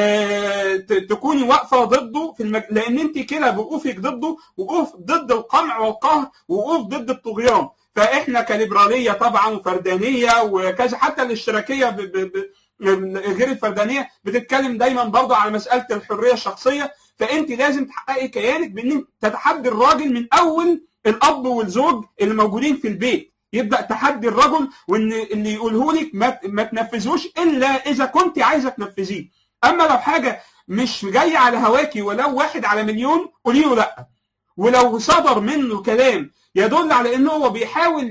S2: آه تكوني واقفه ضده في المج... لان انت كده بوقوفك ضده وقوف ضد القمع والقهر وقوف ضد الطغيان فاحنا كليبراليه طبعا وفردانيه وكذا حتى الاشتراكيه ب... ب... ب... غير الفردانيه بتتكلم دايما برضه على مساله الحريه الشخصيه فانت لازم تحققي كيانك بان تتحدي الراجل من اول الاب والزوج اللي موجودين في البيت يبدا تحدي الرجل وان اللي يقوله لك ما, ما تنفذوش الا اذا كنت عايزه تنفذيه اما لو حاجه مش جايه على هواكي ولو واحد على مليون قولي له لا ولو صدر منه كلام يدل على انه هو بيحاول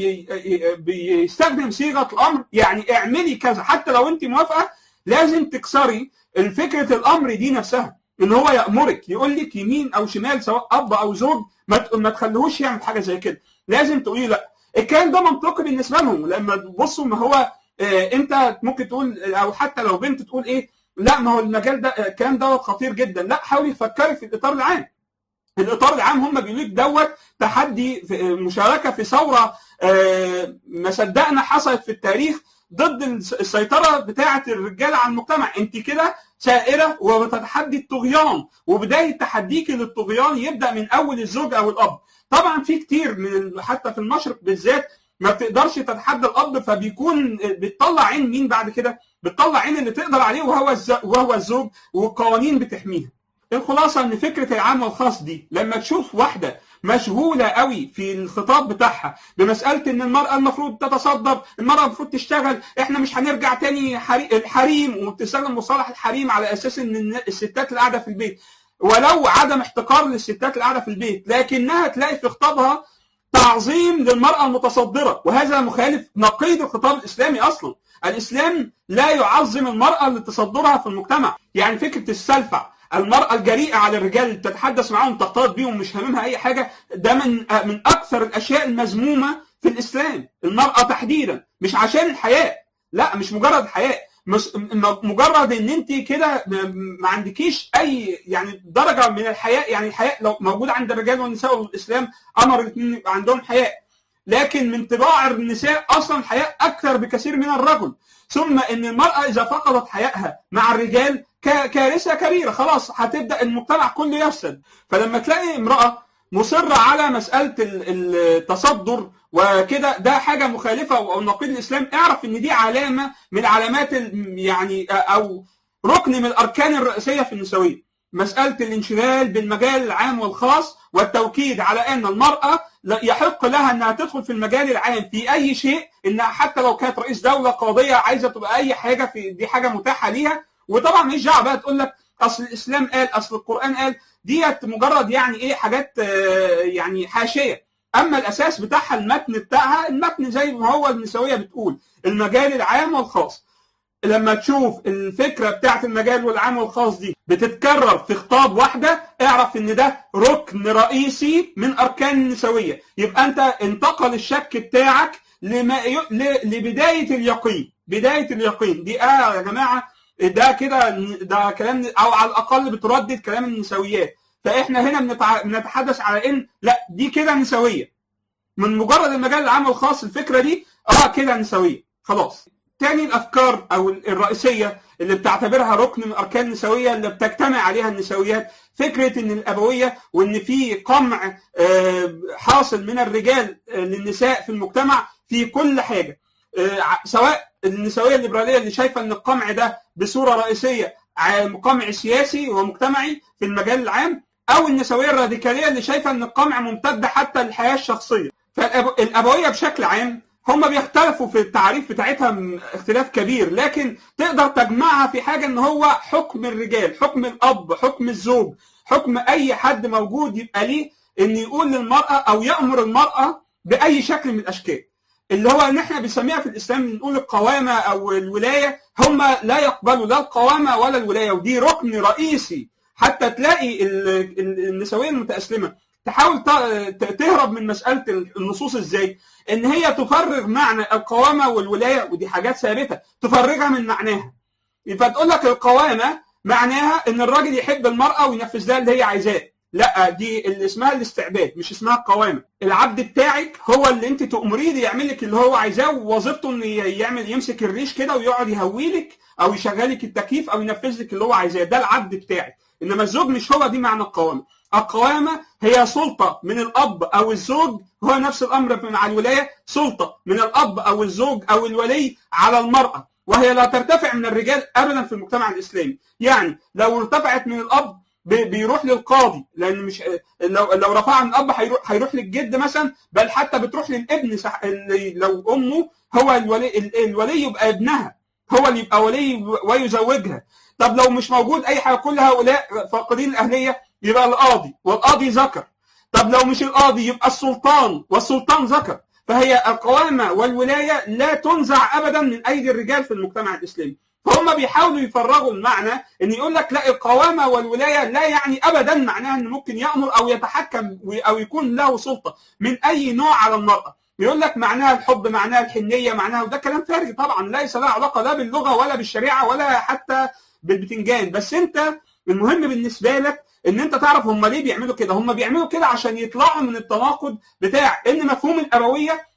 S2: بيستخدم صيغه الامر يعني اعملي كذا حتى لو انت موافقه لازم تكسري الفكره الامر دي نفسها ان هو يامرك يقول لك يمين او شمال سواء اب او زوج ما تخليهوش يعمل حاجه زي كده لازم تقولي لا الكلام ده منطقي بالنسبه لهم لما تبصوا ما هو آه انت ممكن تقول او حتى لو بنت تقول ايه لا ما هو المجال ده الكلام دوت خطير جدا لا حاولي تفكري في الاطار العام الاطار العام هم بيقولوا لك دوت تحدي في مشاركه في ثوره آه ما صدقنا حصلت في التاريخ ضد السيطره بتاعه الرجاله على المجتمع انت كده سائره وبتتحدي الطغيان وبدايه تحديك للطغيان يبدا من اول الزوج او الاب طبعا في كتير من حتى في المشرق بالذات ما بتقدرش تتحدى الاب فبيكون بتطلع عين مين بعد كده بتطلع عين اللي تقدر عليه وهو وهو الزوج والقوانين بتحميها الخلاصه ان فكره العام والخاص دي لما تشوف واحده مشغوله قوي في الخطاب بتاعها بمساله ان المراه المفروض تتصدر المراه المفروض تشتغل احنا مش هنرجع تاني الحريم وبتستخدم مصطلح الحريم على اساس ان الستات اللي قاعده في البيت ولو عدم احتقار للستات اللي قاعده في البيت لكنها تلاقي في خطابها تعظيم للمراه المتصدره وهذا مخالف نقيض الخطاب الاسلامي اصلا الاسلام لا يعظم المراه لتصدرها في المجتمع يعني فكره السلفع المرأة الجريئة على الرجال اللي تتحدث معاهم تختلط بيهم مش هاممها أي حاجة ده من من أكثر الأشياء المذمومة في الإسلام المرأة تحديدا مش عشان الحياء لا مش مجرد حياء مش مجرد ان انت كده ما عندكيش اي يعني درجه من الحياء يعني الحياء لو موجود عند الرجال والنساء والاسلام امر الاثنين يبقى عندهم حياء لكن من طباع النساء اصلا الحياء اكثر بكثير من الرجل ثم ان المراه اذا فقدت حيائها مع الرجال كارثه كبيره خلاص هتبدا المجتمع كله يفسد فلما تلاقي امراه مصره على مساله التصدر وكده ده حاجه مخالفه او نقيض الاسلام اعرف ان دي علامه من علامات يعني او ركن من الاركان الرئيسيه في النسويه مساله الانشغال بالمجال العام والخاص والتوكيد على ان المراه يحق لها انها تدخل في المجال العام في اي شيء انها حتى لو كانت رئيس دوله قاضيه عايزه تبقى اي حاجه في دي حاجه متاحه ليها وطبعا مش دعوه بقى تقول لك اصل الاسلام قال اصل القران قال ديت مجرد يعني ايه حاجات يعني حاشيه اما الاساس بتاعها المتن بتاعها المتن زي ما هو النسويه بتقول المجال العام والخاص لما تشوف الفكره بتاعت المجال والعام والخاص دي بتتكرر في خطاب واحده اعرف ان ده ركن رئيسي من اركان النسويه يبقى انت انتقل الشك بتاعك لما ي... ل... لبدايه اليقين بدايه اليقين دي اه يا جماعه ده كده ده كلام او على الاقل بتردد كلام النسويات فاحنا هنا بنتع... بنتحدث على ان لا دي كده نسويه من مجرد المجال العام والخاص الفكره دي اه كده نسويه خلاص تاني الافكار او الرئيسيه اللي بتعتبرها ركن من اركان النسويه اللي بتجتمع عليها النسويات فكره ان الابويه وان في قمع حاصل من الرجال للنساء في المجتمع في كل حاجه سواء النسويه الليبراليه اللي شايفه ان القمع ده بصوره رئيسيه قمع سياسي ومجتمعي في المجال العام او النسويه الراديكاليه اللي شايفه ان القمع ممتد حتى للحياه الشخصيه فالابويه بشكل عام هم بيختلفوا في التعريف بتاعتها اختلاف كبير لكن تقدر تجمعها في حاجه ان هو حكم الرجال حكم الاب حكم الزوج حكم اي حد موجود يبقى ليه ان يقول للمراه او يامر المراه باي شكل من الاشكال اللي هو ان احنا بنسميها في الاسلام نقول القوامه او الولايه هم لا يقبلوا لا القوامه ولا الولايه ودي ركن رئيسي حتى تلاقي النسويه المتاسلمه تحاول تهرب من مساله النصوص ازاي؟ ان هي تفرغ معنى القوامه والولايه ودي حاجات ثابته تفرغها من معناها. فتقول لك القوامه معناها ان الراجل يحب المراه وينفذ لها اللي هي عايزاه. لا دي اللي اسمها الاستعباد مش اسمها القوامه. العبد بتاعك هو اللي انت تؤمريه يعمل لك اللي هو عايزاه ووظيفته انه يعمل يمسك الريش كده ويقعد يهويلك او يشغلك التكييف او ينفذ لك اللي هو عايزاه ده العبد بتاعك. انما الزوج مش هو دي معنى القوامه. القوامة هي سلطة من الأب أو الزوج هو نفس الأمر مع الولاية سلطة من الأب أو الزوج أو الولي على المرأة وهي لا ترتفع من الرجال أبدا في المجتمع الإسلامي يعني لو ارتفعت من الأب بيروح للقاضي لان مش لو لو رفعها من الاب هيروح هيروح للجد مثلا بل حتى بتروح للابن لو امه هو الولي الولي يبقى ابنها هو اللي يبقى ولي ويزوجها طب لو مش موجود اي حاجه كل هؤلاء فاقدين الاهليه يبقى القاضي والقاضي ذكر طب لو مش القاضي يبقى السلطان والسلطان ذكر فهي القوامة والولاية لا تنزع أبدا من أيدي الرجال في المجتمع الإسلامي فهم بيحاولوا يفرغوا المعنى ان يقول لك لا القوامه والولايه لا يعني ابدا معناها انه ممكن يامر او يتحكم او يكون له سلطه من اي نوع على المراه يقول لك معناها الحب معناها الحنيه معناها وده كلام فارغ طبعا ليس له علاقه لا باللغه ولا بالشريعه ولا حتى بالبتنجان بس انت المهم بالنسبه لك ان انت تعرف هم ليه بيعملوا كده هم بيعملوا كده عشان يطلعوا من التناقض بتاع ان مفهوم الابويه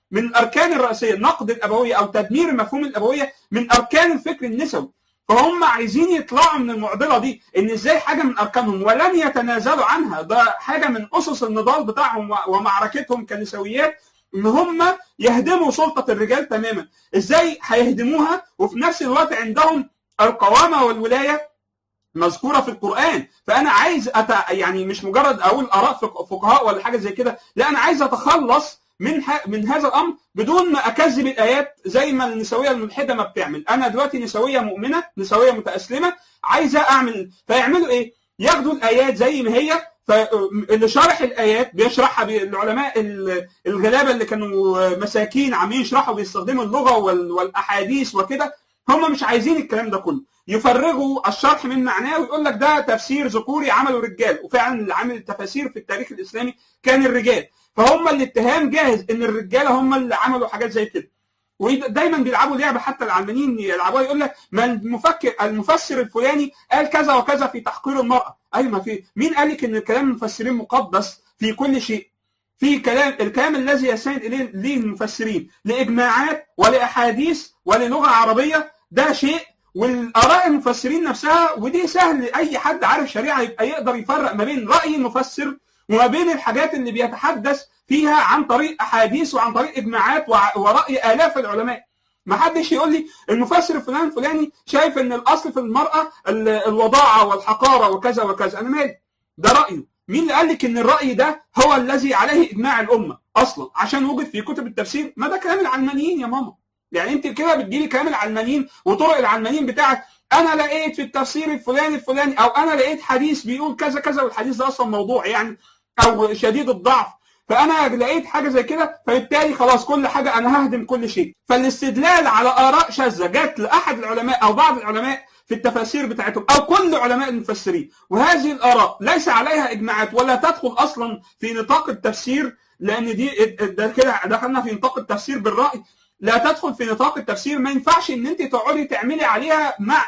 S2: من الاركان الرئيسيه نقد الابويه او تدمير مفهوم الابويه من اركان الفكر النسوي فهم عايزين يطلعوا من المعضله دي ان ازاي حاجه من اركانهم ولن يتنازلوا عنها ده حاجه من اسس النضال بتاعهم ومعركتهم كنسويات ان هم يهدموا سلطه الرجال تماما ازاي هيهدموها وفي نفس الوقت عندهم القوامه والولايه مذكوره في القران فانا عايز أت... يعني مش مجرد اقول اراء فقهاء ولا حاجه زي كده لا انا عايز اتخلص من ح... من هذا الامر بدون ما اكذب الايات زي ما النسويه الملحده ما بتعمل انا دلوقتي نسويه مؤمنه نسويه متاسلمه عايزه اعمل فيعملوا ايه ياخدوا الايات زي ما هي فاللي شارح الايات بيشرحها العلماء الغلابه اللي كانوا مساكين عاملين يشرحوا بيستخدموا اللغه والاحاديث وكده هم مش عايزين الكلام ده كله يفرغوا الشرح من معناه ويقول لك ده تفسير ذكوري عمله الرجال وفعلا اللي عامل التفاسير في التاريخ الاسلامي كان الرجال فهم الاتهام جاهز ان الرجاله هم اللي عملوا حاجات زي كده ودايما بيلعبوا لعبه حتى العلمانيين يلعبوها يقول لك ما المفكر المفسر الفلاني قال كذا وكذا في تحقير المراه ايوه ما في مين قال لك ان كلام المفسرين مقدس في كل شيء في كلام الكلام الذي يستند اليه ليه المفسرين لاجماعات ولاحاديث وللغه عربيه ده شيء والاراء المفسرين نفسها ودي سهل اي حد عارف شريعه يبقى يقدر يفرق ما بين راي المفسر وما بين الحاجات اللي بيتحدث فيها عن طريق احاديث وعن طريق اجماعات وراي الاف العلماء ما حدش يقول لي المفسر فلان فلاني شايف ان الاصل في المراه الوضاعه والحقاره وكذا وكذا انا مالي ده رايه مين اللي قال لك ان الراي ده هو الذي عليه اجماع الامه اصلا عشان وجد في كتب التفسير ما ده كلام العلمانيين يا ماما يعني انت كده بتجيلي كلام العلمانيين وطرق العلمانيين بتاعك انا لقيت في التفسير الفلاني الفلاني او انا لقيت حديث بيقول كذا كذا والحديث ده اصلا موضوع يعني او شديد الضعف فانا لقيت حاجه زي كده فبالتالي خلاص كل حاجه انا ههدم كل شيء فالاستدلال على اراء شاذه جت لاحد العلماء او بعض العلماء في التفاسير بتاعتهم او كل علماء المفسرين وهذه الاراء ليس عليها اجماعات ولا تدخل اصلا في نطاق التفسير لان دي ده كده دخلنا في نطاق التفسير بالراي لا تدخل في نطاق التفسير ما ينفعش ان انت تقعدي تعملي عليها مع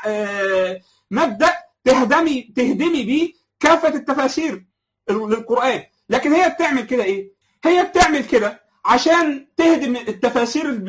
S2: مبدا تهدمي تهدمي بيه كافه التفاسير للقران لكن هي بتعمل كده ايه هي بتعمل كده عشان تهدم التفاسير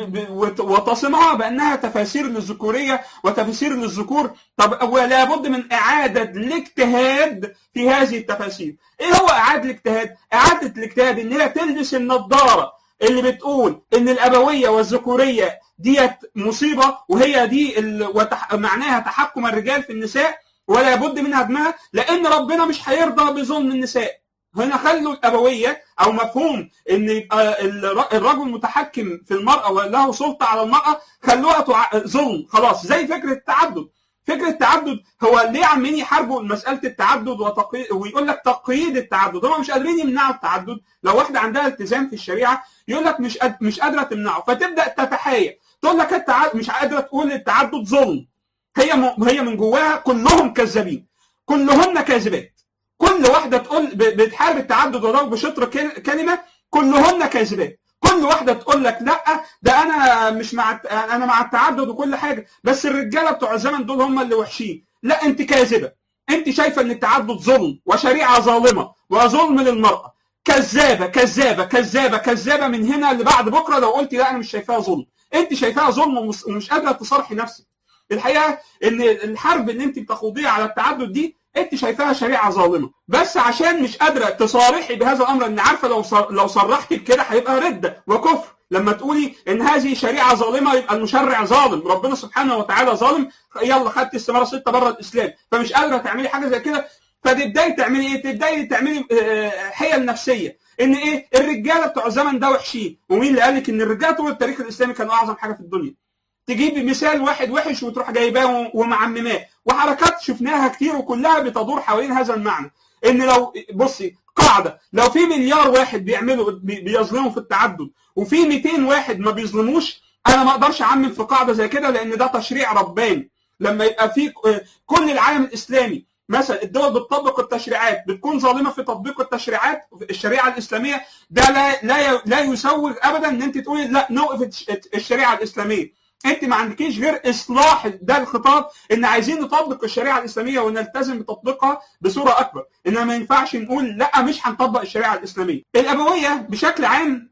S2: وتصمها بانها تفاسير للذكوريه وتفاسير للذكور طب ولا بد من اعاده الاجتهاد في هذه التفاسير ايه هو اعاده الاجتهاد اعاده الاجتهاد ان هي تلبس النضاره اللي بتقول ان الابويه والذكوريه ديت مصيبه وهي دي وتح... معناها تحكم الرجال في النساء ولا بد من هدمها لان ربنا مش هيرضى بظلم النساء هنا خلوا الابويه او مفهوم ان يبقى الرجل متحكم في المراه وله سلطه على المراه خلوها ظلم خلاص زي فكره التعدد فكره التعدد هو ليه عمالين يحاربوا مساله التعدد وتقي... ويقول لك تقييد التعدد هم مش قادرين يمنعوا التعدد لو واحده عندها التزام في الشريعه يقول لك مش قد... مش قادره تمنعه فتبدا تتحايل تقول لك التعدد مش قادره تقول التعدد ظلم هي م... هي من جواها كلهم كذابين كلهن كاذبات كل واحده تقول بتحارب التعدد ولو بشطر كلمه كلهن كاذبات كل واحده تقول لك لا ده انا مش مع انا مع التعدد وكل حاجه بس الرجاله بتوع الزمن دول هم اللي وحشين لا انت كاذبه انت شايفه ان التعدد ظلم وشريعه ظالمه وظلم للمراه كذابه كذابه كذابه كذابه من هنا لبعد بكره لو قلتي لا انا مش شايفاها ظلم انت شايفاها ظلم ومش قادره تصارحي نفسك الحقيقه ان الحرب اللي انت بتخوضيها على التعدد دي انت شايفاها شريعه ظالمه بس عشان مش قادره تصارحي بهذا الامر ان عارفه لو لو صرحتي بكده هيبقى رده وكفر لما تقولي ان هذه شريعه ظالمه يبقى المشرع ظالم ربنا سبحانه وتعالى ظالم يلا خدت استماره سته بره الاسلام فمش قادره تعملي حاجه زي كده فتبداي تعملي ايه؟ تبداي تعملي حيل نفسيه ان ايه؟ الرجاله بتوع الزمن ده وحشين ومين اللي قال لك ان الرجاله طول التاريخ الاسلامي كانوا اعظم حاجه في الدنيا؟ تجيب مثال واحد وحش وتروح جايباه ومعمماه وحركات شفناها كتير وكلها بتدور حوالين هذا المعنى ان لو بصي قاعده لو في مليار واحد بيعملوا بيظلموا في التعدد وفي 200 واحد ما بيظلموش انا ما اقدرش اعمم في قاعده زي كده لان ده تشريع رباني لما يبقى في كل العالم الاسلامي مثلا الدول بتطبق التشريعات بتكون ظالمه في تطبيق التشريعات الشريعه الاسلاميه ده لا لا لا يسوغ ابدا ان انت تقولي لا نوقف الشريعه الاسلاميه انت ما عندكيش غير اصلاح ده الخطاب ان عايزين نطبق الشريعه الاسلاميه ونلتزم بتطبيقها بصوره اكبر انما ما ينفعش نقول لا مش هنطبق الشريعه الاسلاميه الابويه بشكل عام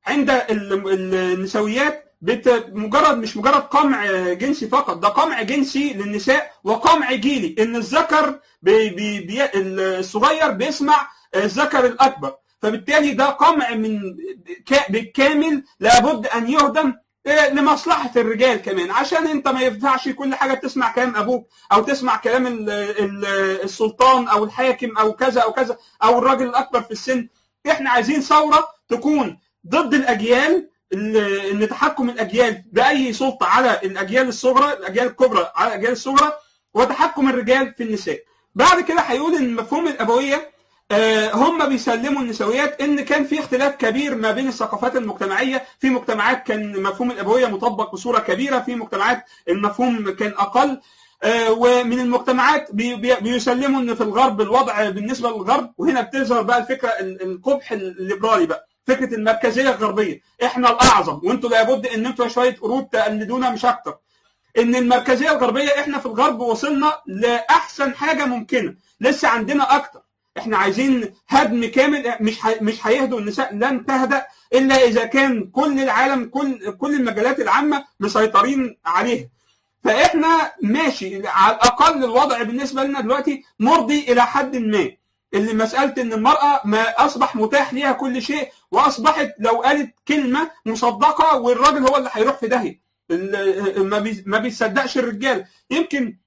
S2: عند ال- النسويات بت... مجرد مش مجرد قمع جنسي فقط ده قمع جنسي للنساء وقمع جيلي ان الذكر بي... بي... بي... الصغير بيسمع الذكر الاكبر فبالتالي ده قمع من ك- بالكامل لابد ان يهدم إيه، لمصلحه الرجال كمان عشان انت ما ينفعش كل حاجه تسمع كلام ابوك او تسمع كلام ال- ال- السلطان او الحاكم او كذا او كذا او الراجل الاكبر في السن احنا عايزين ثوره تكون ضد الاجيال ال- ان تحكم الاجيال باي سلطه على الاجيال الصغرى الاجيال الكبرى على الاجيال الصغرى وتحكم الرجال في النساء بعد كده هيقول ان مفهوم الابويه آه، هم بيسلموا النسويات ان كان في اختلاف كبير ما بين الثقافات المجتمعيه في مجتمعات كان مفهوم الابويه مطبق بصوره كبيره في مجتمعات المفهوم كان اقل آه، ومن المجتمعات بي- بي- بيسلموا ان في الغرب الوضع بالنسبه للغرب وهنا بتظهر بقى الفكره ال- القبح الليبرالي بقى فكره المركزيه الغربيه احنا الاعظم وانتوا لابد ان انتوا شويه قرود تقلدونا مش اكتر ان المركزيه الغربيه احنا في الغرب وصلنا لاحسن حاجه ممكنه لسه عندنا اكتر احنا عايزين هدم كامل مش ح... مش هيهدوا النساء لن تهدأ الا اذا كان كل العالم كل كل المجالات العامه مسيطرين عليها فاحنا ماشي على الاقل الوضع بالنسبه لنا دلوقتي مرضي الى حد ما اللي مساله ان المراه ما اصبح متاح ليها كل شيء واصبحت لو قالت كلمه مصدقه والراجل هو اللي هيروح في داهيه ال- ما بي- ما بيصدقش الرجال يمكن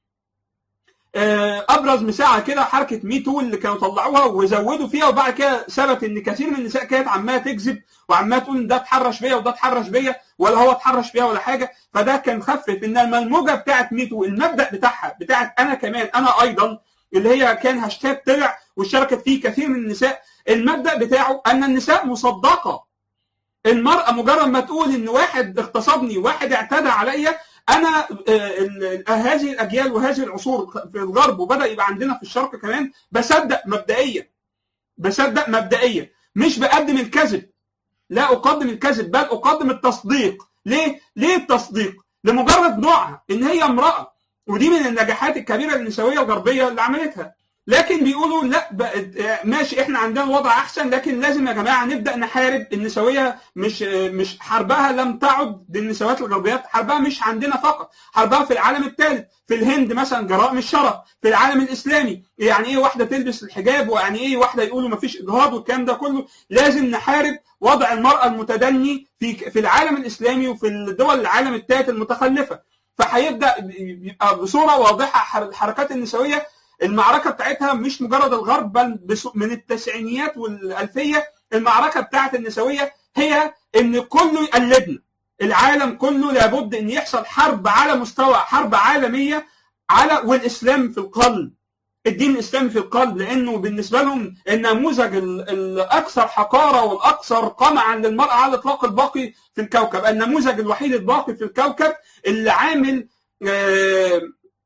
S2: آه، ابرز مثال كده حركه مي تو اللي كانوا طلعوها وزودوا فيها وبعد كده ثبت ان كثير من النساء كانت عماله تكذب وعماله تقول ان ده اتحرش بيا وده اتحرش بيا ولا هو اتحرش بيا ولا حاجه فده كان خفف ان الموجه بتاعت مي تو المبدا بتاعها بتاعت انا كمان انا ايضا اللي هي كان هاشتاج طلع واشتركت فيه كثير من النساء المبدا بتاعه ان النساء مصدقه المراه مجرد ما تقول ان واحد اغتصبني واحد اعتدى عليا انا آه، ال- ال- هذه الاجيال وهذه العصور في الغرب وبدا يبقى عندنا في الشرق كمان بصدق مبدئيا بصدق مبدئيا مش بقدم الكذب لا اقدم الكذب بل اقدم التصديق ليه ليه التصديق لمجرد نوعها ان هي امراه ودي من النجاحات الكبيره النسويه الغربيه اللي عملتها لكن بيقولوا لا بقت- ماشي احنا عندنا الوضع احسن لكن لازم يا جماعه نبدا نحارب النسويه مش مش حربها لم تعد بالنسويات الغربيات حربها مش عندنا فقط حربها في العالم الثالث في الهند مثلا جرائم الشرف في العالم الاسلامي يعني ايه واحده تلبس الحجاب ويعني ايه واحده يقولوا ما فيش اجهاض والكلام ده كله لازم نحارب وضع المراه المتدني في في العالم الاسلامي وفي الدول العالم الثالث المتخلفه فهيبدا يبقى بصوره واضحه الحركات النسويه المعركه بتاعتها مش مجرد الغرب بل بس- من التسعينيات والالفيه المعركه بتاعت النسويه هي ان كله يقلدنا العالم كله لابد ان يحصل حرب على مستوى حرب عالميه على والاسلام في القلب الدين الاسلامي في القلب لانه بالنسبه لهم النموذج ال- الاكثر حقاره والاكثر قمعا للمراه على الاطلاق الباقي في الكوكب النموذج الوحيد الباقي في الكوكب اللي عامل آه،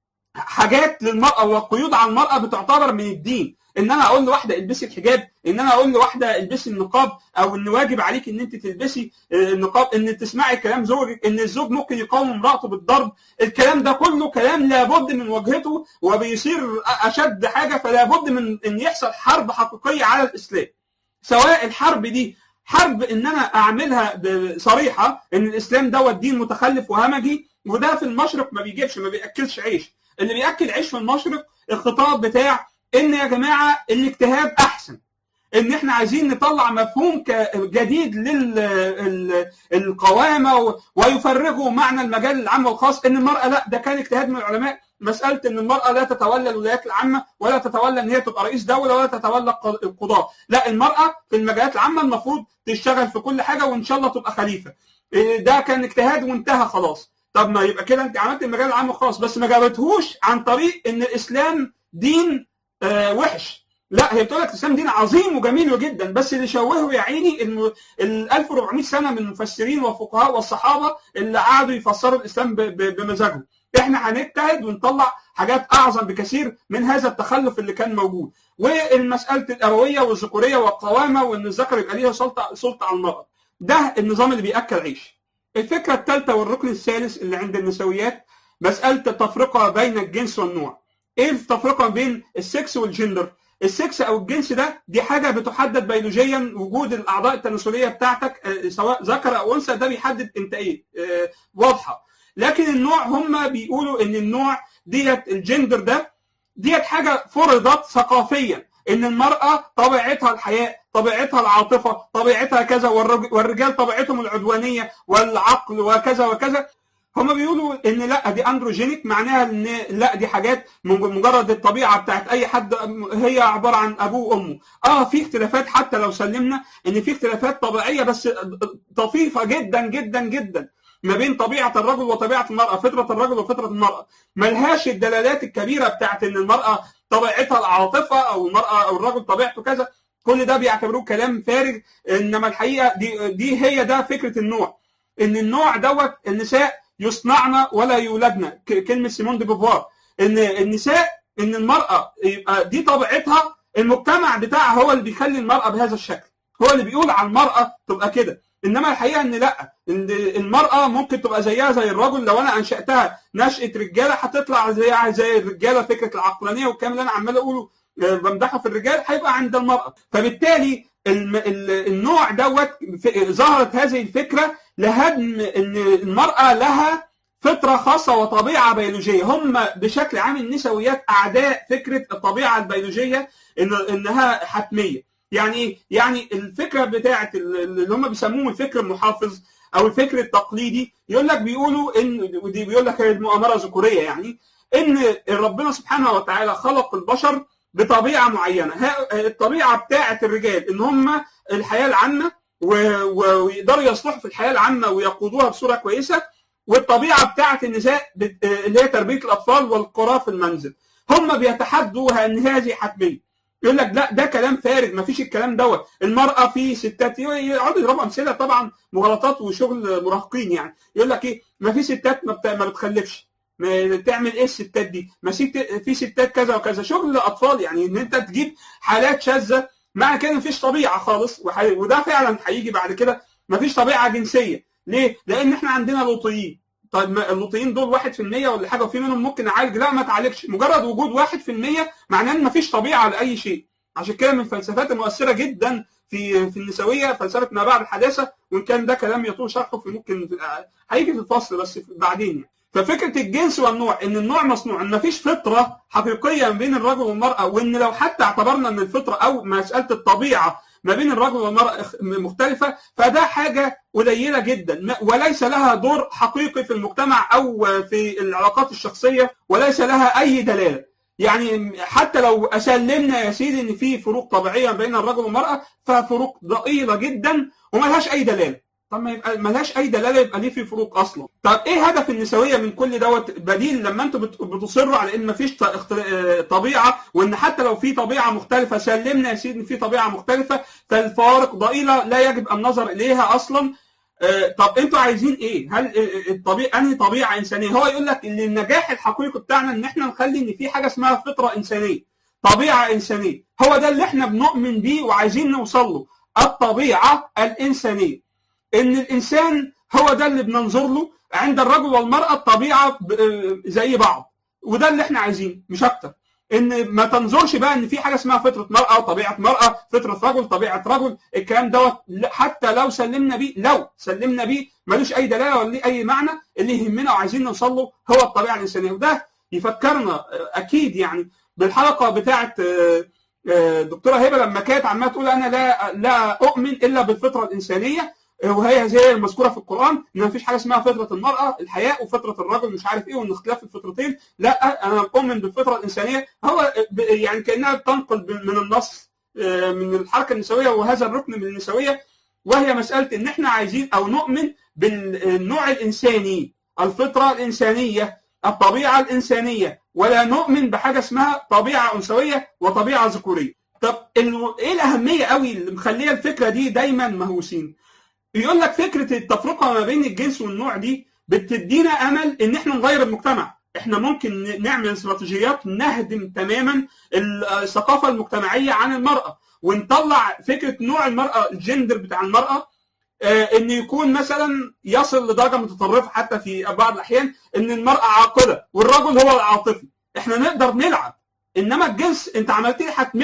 S2: حاجات للمراه وقيود على المراه بتعتبر من الدين ان انا اقول لواحده البسي الحجاب ان انا اقول لواحده البسي النقاب او ان واجب عليك ان انت تلبسي آه، النقاب ان تسمعي كلام زوجك ان الزوج ممكن يقاوم امراته بالضرب الكلام ده كله كلام لابد من واجهته وبيصير اشد حاجه فلا بد من ان يحصل حرب حقيقيه على الاسلام سواء الحرب دي حرب ان انا اعملها ب- صريحه ان الاسلام دوت دين متخلف وهمجي وده في المشرق ما بيجيبش ما بياكلش عيش اللي بياكل عيش في المشرق الخطاب بتاع ان يا جماعه الاجتهاد احسن ان احنا عايزين نطلع مفهوم ك- جديد للقوامه ويفرغوا معنى المجال العام والخاص ان المراه لا ده كان اجتهاد من العلماء مساله ان المراه لا تتولى الولايات العامه ولا تتولى ان هي تبقى رئيس دوله ولا تتولى الق- القضاه لا المراه في المجالات العامه المفروض تشتغل في كل حاجه وان شاء الله تبقى خليفه إيه ده كان اجتهاد وانتهى خلاص طب ما يبقى كده انت عملت المجال العام خلاص بس ما جابتهوش عن طريق ان الاسلام دين آه وحش لا هي بتقول لك الاسلام دين عظيم وجميل جدا بس اللي شوهه يا عيني الم- ال 1400 سنه من المفسرين والفقهاء والصحابه اللي قعدوا يفسروا الاسلام ب- ب- بمزاجهم احنا هنجتهد ونطلع حاجات اعظم بكثير من هذا التخلف اللي كان موجود والمساله الابويه والذكوريه والقوامه وان الذكر يبقى ليه سلطه سلطه على المراه ده النظام اللي بياكل عيش الفكره الثالثه والركن الثالث اللي عند النسويات مساله التفرقه بين الجنس والنوع ايه التفرقه بين السكس والجندر السكس او الجنس ده دي حاجه بتحدد بيولوجيا وجود الاعضاء التناسليه بتاعتك آه، سواء ذكر او انثى ده بيحدد انت ايه آه، واضحه لكن النوع هم بيقولوا ان النوع ديت الجندر ده ديت حاجه فرضت ثقافيا ان المراه طبيعتها الحياء طبيعتها العاطفه طبيعتها كذا والرج- والرجال طبيعتهم العدوانيه والعقل وكذا وكذا هم بيقولوا ان لا دي اندروجينيك معناها ان لا دي حاجات مج- مجرد الطبيعه بتاعت اي حد هي عباره عن ابوه وامه اه في اختلافات حتى لو سلمنا ان في اختلافات طبيعيه بس طفيفه جدا جدا جدا ما بين طبيعه الرجل وطبيعه المراه فطره الرجل وفطره المراه ملهاش الدلالات الكبيره بتاعت ان المراه طبيعتها العاطفه او المراه او الرجل طبيعته كذا كل ده بيعتبروه كلام فارغ انما الحقيقه دي دي هي ده فكره النوع ان النوع دوت النساء يصنعن ولا يولدن ك- كلمه سيمون دي بوفوار ان النساء ان المراه يبقى دي طبيعتها المجتمع بتاعها هو اللي بيخلي المراه بهذا الشكل هو اللي بيقول على المراه تبقى كده انما الحقيقه ان لا ان المراه ممكن تبقى زيها زي الرجل لو انا انشاتها نشاه رجاله هتطلع زيها زي الرجاله فكره العقلانيه والكلام اللي انا عمال اقوله آه، بمدحه في الرجال هيبقى عند المراه فبالتالي الم- ال- النوع دوت ف- ظهرت هذه الفكره لهدم ان المراه لها فطره خاصه وطبيعه بيولوجيه هم بشكل عام النسويات اعداء فكره الطبيعه البيولوجيه إن انها حتميه يعني ايه يعني الفكره بتاعه اللي هم بيسموه الفكر المحافظ او الفكر التقليدي يقول لك بيقولوا ان ودي بيقول لك هي مؤامره ذكوريه يعني ان ربنا سبحانه وتعالى خلق البشر بطبيعه معينه ها- الطبيعه بتاعه الرجال ان هم الحياه العامه و- و- ويقدروا يصلحوا في الحياه العامه ويقودوها بصوره كويسه والطبيعه بتاعه النساء بت- اللي هي تربيه الاطفال والقرى في المنزل هم بيتحدوا ان هذه حتميه يقول لك لا ده كلام فارغ ما فيش الكلام دوت المراه في ستات يقعدوا يضربوا امثله طبعا مغالطات وشغل مراهقين يعني يقول لك ايه ما في ستات ما, بت... ما بتخلفش ما تعمل ايه الستات دي ما ست... في ستات كذا وكذا شغل اطفال يعني ان انت تجيب حالات شاذه معنى كده مفيش طبيعه خالص وح... وده فعلا هيجي بعد كده مفيش طبيعه جنسيه ليه؟ لان احنا عندنا لوطيين طيب ما اللوطيين دول 1% ولا حاجه وفي منهم ممكن نعالج لا ما تعالجش مجرد وجود 1% معناه ان مفيش طبيعه لاي شيء عشان كده من الفلسفات المؤثره جدا في في النسويه فلسفه ما بعد الحداثه وان كان ده كلام يطول شرحه في ممكن هيجي في الفصل بس بعدين يعني. ففكره الجنس والنوع ان النوع مصنوع ان مفيش فطره حقيقيه ما بين الرجل والمراه وان لو حتى اعتبرنا ان الفطره او مساله الطبيعه ما بين الرجل والمراه مختلفه فده حاجه قليله جدا وليس لها دور حقيقي في المجتمع او في العلاقات الشخصيه وليس لها اي دلاله يعني حتى لو اسلمنا يا سيدي ان في فروق طبيعيه بين الرجل والمراه ففروق ضئيله جدا وملهاش اي دلاله طب ما يبقى ملهاش اي دلاله يبقى ليه في فروق اصلا طب ايه هدف النسويه من كل دوت بديل لما انتم بتصروا على ان مفيش طبيعه وان حتى لو في طبيعه مختلفه سلمنا يا سيدي ان في طبيعه مختلفه فالفوارق ضئيله لا يجب النظر اليها اصلا طب انتوا عايزين ايه؟ هل الطبيعه انهي طبيعه انسانيه؟ هو يقول لك ان النجاح الحقيقي بتاعنا ان احنا نخلي ان في حاجه اسمها فطره انسانيه. طبيعه انسانيه، هو ده اللي احنا بنؤمن بيه وعايزين نوصل له، الطبيعه الانسانيه. ان الانسان هو ده اللي بننظر له عند الرجل والمراه الطبيعه زي بعض. وده اللي احنا عايزينه مش اكتر. ان ما تنظرش بقى ان في حاجه اسمها فطره مراه وطبيعه مراه فطره رجل طبيعه رجل الكلام دوت حتى لو سلمنا بيه لو سلمنا بيه ملوش اي دلاله ولا ليه اي معنى اللي يهمنا وعايزين نوصل له هو الطبيعه الانسانيه وده يفكرنا اكيد يعني بالحلقه بتاعه دكتوره هبه لما كانت عماله تقول انا لا لا اؤمن الا بالفطره الانسانيه وهي زي المذكوره في القران ان مفيش حاجه اسمها فطره المراه الحياء وفطره الرجل مش عارف ايه وان اختلاف الفطرتين لا انا اؤمن بالفطره الانسانيه هو يعني كانها بتنقل من النص من الحركه النسويه وهذا الركن من النسويه وهي مساله ان احنا عايزين او نؤمن بالنوع الانساني الفطره الانسانيه الطبيعه الانسانيه ولا نؤمن بحاجه اسمها طبيعه انثويه وطبيعه ذكوريه طب ايه الاهميه قوي اللي مخليه الفكره دي دايما مهووسين يقول لك فكره التفرقه ما بين الجنس والنوع دي بتدينا امل ان احنا نغير المجتمع احنا ممكن نعمل استراتيجيات نهدم تماما الثقافه المجتمعيه عن المراه ونطلع فكره نوع المراه الجندر بتاع المراه ان يكون مثلا يصل لدرجه متطرفه حتى في بعض الاحيان ان المراه عاقله والرجل هو العاطفي احنا نقدر نلعب انما الجنس انت عملت لي حتميه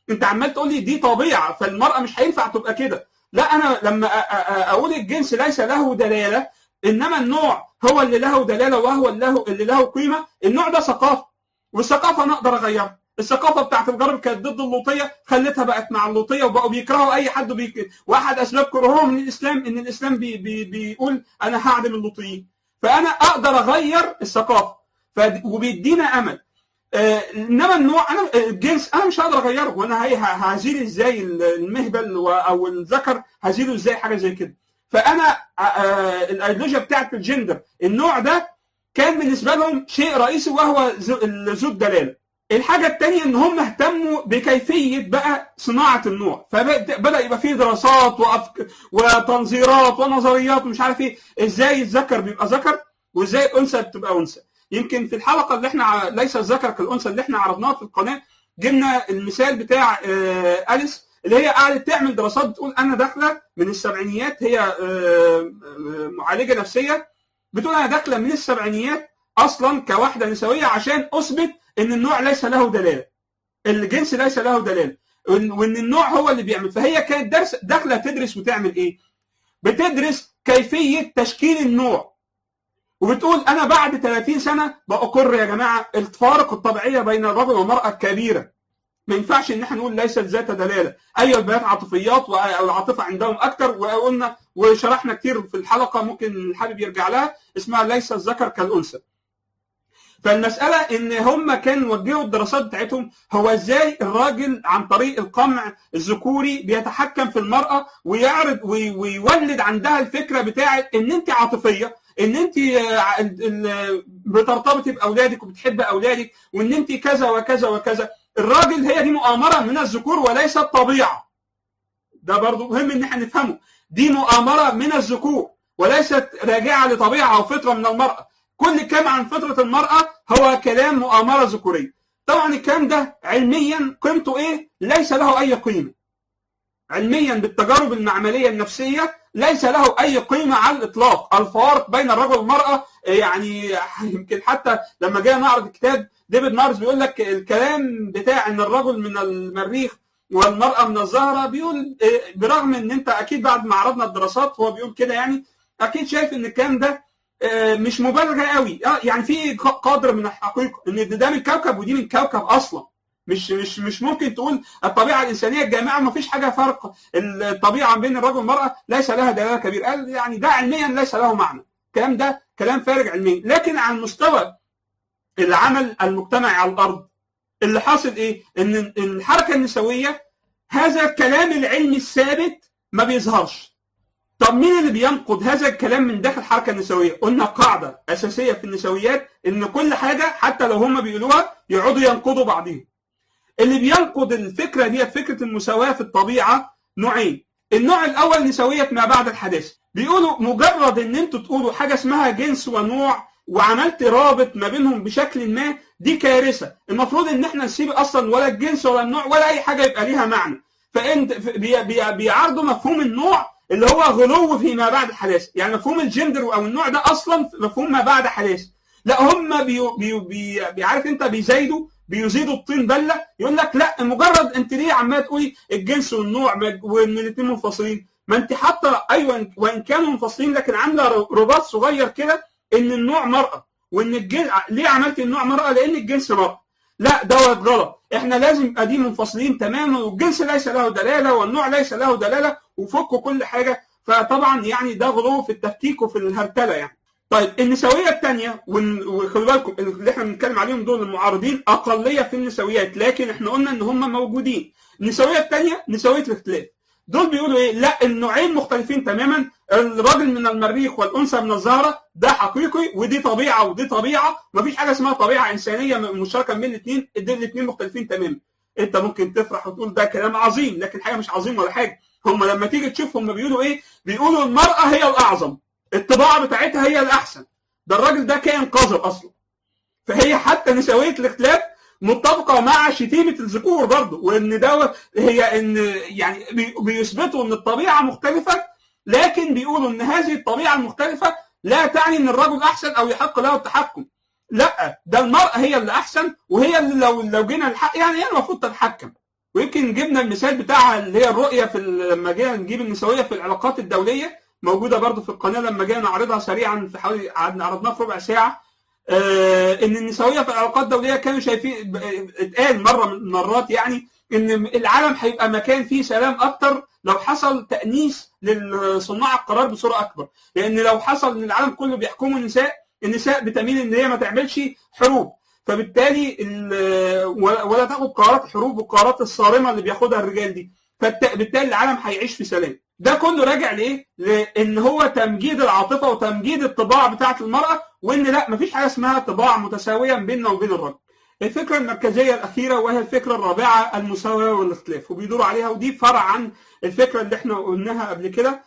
S2: انت عمال تقول لي دي طبيعه فالمراه مش هينفع تبقى كده لا انا لما اقول الجنس ليس له دلاله انما النوع هو اللي له دلاله وهو اللي له اللي له قيمه النوع ده ثقافه والثقافه انا اقدر اغيرها الثقافه بتاعت الغرب كانت ضد اللوطيه خلتها بقت مع اللوطيه وبقوا بيكرهوا اي حد بيك... واحد اسباب كرههم من الاسلام ان الاسلام بي... بي... بيقول انا هعدم اللوطيين فانا اقدر اغير الثقافه ف... وبيدينا امل آه انما النوع انا الجنس انا مش هقدر اغيره وانا هي هزيل ازاي المهبل او الذكر هزيله ازاي حاجه زي كده فانا آه الايديولوجيا بتاعت الجندر النوع ده كان بالنسبه لهم شيء رئيسي وهو ذو الدلاله الحاجة الثانية إن هم اهتموا بكيفية بقى صناعة النوع فبدأ يبقى فيه دراسات وأفك... وتنظيرات ونظريات ومش عارف إيه إزاي الذكر بيبقى ذكر وإزاي الأنثى بتبقى أنثى يمكن في الحلقة اللي إحنا ليس الذكر كالأنثى اللي إحنا عرضناها في القناة جبنا المثال بتاع أليس اللي هي قعدت تعمل دراسات بتقول أنا داخلة من السبعينيات هي معالجة نفسية بتقول أنا داخلة من السبعينيات أصلا كواحدة نسوية عشان أثبت ان النوع ليس له دلاله الجنس ليس له دلاله وان النوع هو اللي بيعمل فهي كانت درس داخله تدرس وتعمل ايه بتدرس كيفيه تشكيل النوع وبتقول انا بعد 30 سنه بأقر يا جماعه الفارق الطبيعيه بين الرجل والمراه كبيره ما ينفعش ان احنا نقول ليست ذات دلاله ايوه البنات عاطفيات والعاطفه عندهم اكتر وقلنا وشرحنا كتير في الحلقه ممكن الحابب يرجع لها اسمها ليس الذكر كالانثى فالمسألة إن هم كانوا وجهوا الدراسات بتاعتهم هو إزاي الراجل عن طريق القمع الذكوري بيتحكم في المرأة ويعرض ويولد عندها الفكرة بتاعت إن أنت عاطفية إن أنت بترتبطي بأولادك وبتحب أولادك وإن أنت كذا وكذا وكذا الراجل هي دي مؤامرة من الذكور وليست طبيعة ده برضو مهم إن احنا نفهمه دي مؤامرة من الذكور وليست راجعة لطبيعة أو فطرة من المرأة كل كلام عن فطرة المرأة هو كلام مؤامرة ذكورية طبعا الكلام ده علميا قيمته ايه ليس له اي قيمة علميا بالتجارب المعملية النفسية ليس له اي قيمة على الاطلاق الفوارق بين الرجل والمرأة يعني يمكن حتى لما جينا نعرض الكتاب ديفيد مارس بيقول لك الكلام بتاع ان الرجل من المريخ والمرأة من الزهرة بيقول برغم ان انت اكيد بعد ما عرضنا الدراسات هو بيقول كده يعني اكيد شايف ان الكلام ده مش مبالغه قوي يعني في قدر من الحقيقه ان ده من كوكب ودي من كوكب اصلا مش مش مش ممكن تقول الطبيعه الانسانيه الجامعه ما فيش حاجه فرق الطبيعه بين الرجل والمراه ليس لها دلاله كبيره قال يعني ده علميا ليس له معنى الكلام ده كلام فارغ علميا لكن على المستوى العمل المجتمعي على الارض اللي حاصل ايه ان الحركه النسويه هذا الكلام العلمي الثابت ما بيظهرش طب مين اللي بينقض هذا الكلام من داخل الحركه النسويه؟ قلنا قاعده اساسيه في النسويات ان كل حاجه حتى لو هم بيقولوها يقعدوا ينقضوا بعضهم. اللي بينقض الفكره دي فكره المساواه في الطبيعه نوعين. النوع الاول نسويه ما بعد الحداثه. بيقولوا مجرد ان انتوا تقولوا حاجه اسمها جنس ونوع وعملت رابط ما بينهم بشكل ما دي كارثه. المفروض ان احنا نسيب اصلا ولا الجنس ولا النوع ولا اي حاجه يبقى ليها معنى. فان بي بي بيعرضوا مفهوم النوع اللي هو غلو فيما بعد الحداثه يعني مفهوم الجندر او النوع ده اصلا مفهوم ما بعد حداثه لا هم بي بي بي بيعرف انت بيزايدوا بيزيدوا الطين بله يقول لك لا مجرد انت ليه عمال تقولي الجنس والنوع وان الاثنين منفصلين ما انت حاطه ايوه وان كانوا منفصلين لكن عامله رباط صغير كده ان النوع مراه وان الجنس ليه عملت النوع مراه لان الجنس مراه لا دوت غلط احنا لازم يبقى دي منفصلين تماما والجنس ليس له دلاله والنوع ليس له دلاله وفكوا كل حاجه فطبعا يعني ده غلو في التفكيك وفي الهرتله يعني طيب النسويه الثانيه وخلي بالكم اللي احنا بنتكلم عليهم دول المعارضين اقليه في النسويات لكن احنا قلنا ان هم موجودين النسويه الثانيه نسويه الاختلاف دول بيقولوا ايه لا النوعين مختلفين تماما الراجل من المريخ والانثى من الزهره ده حقيقي ودي طبيعه ودي طبيعه مفيش حاجه اسمها طبيعه انسانيه مشتركه بين الاثنين دول الاثنين مختلفين تماما انت ممكن تفرح وتقول ده كلام عظيم لكن حاجه مش عظيم ولا حاجه هم لما تيجي تشوف هم بيقولوا ايه بيقولوا المراه هي الاعظم الطباعه بتاعتها هي الاحسن ده الراجل ده كائن قذر اصلا فهي حتى نسويه الاختلاف متفقه مع شتيمه الذكور برضه وان ده هي ان يعني بيثبتوا ان الطبيعه مختلفه لكن بيقولوا ان هذه الطبيعه المختلفه لا تعني ان الرجل احسن او يحق له التحكم لا ده المراه هي اللي احسن وهي اللي لو لو جينا الحق يعني هي المفروض تتحكم ويمكن جبنا المثال بتاعها اللي هي الرؤيه في لما جينا نجيب النسويه في العلاقات الدوليه موجوده برضو في القناه لما جينا نعرضها سريعا في حوالي عرضناها في ربع ساعه آه ان النسويه في العلاقات الدوليه كانوا شايفين اتقال مره من المرات يعني ان العالم هيبقى مكان فيه سلام اكتر لو حصل تانيث لصناع القرار بصوره اكبر لان لو حصل ان العالم كله بيحكمه النساء النساء بتميل ان هي ما تعملش حروب فبالتالي ولا تاخد قرارات الحروب والقرارات الصارمه اللي بياخدها الرجال دي فبالتالي العالم هيعيش في سلام ده كله راجع لايه؟ لان هو تمجيد العاطفه وتمجيد الطباع بتاعه المراه وان لا مفيش حاجه اسمها طباع متساويه بيننا وبين الرجل. الفكره المركزيه الاخيره وهي الفكره الرابعه المساواه والاختلاف وبيدوروا عليها ودي فرع عن الفكره اللي احنا قلناها قبل كده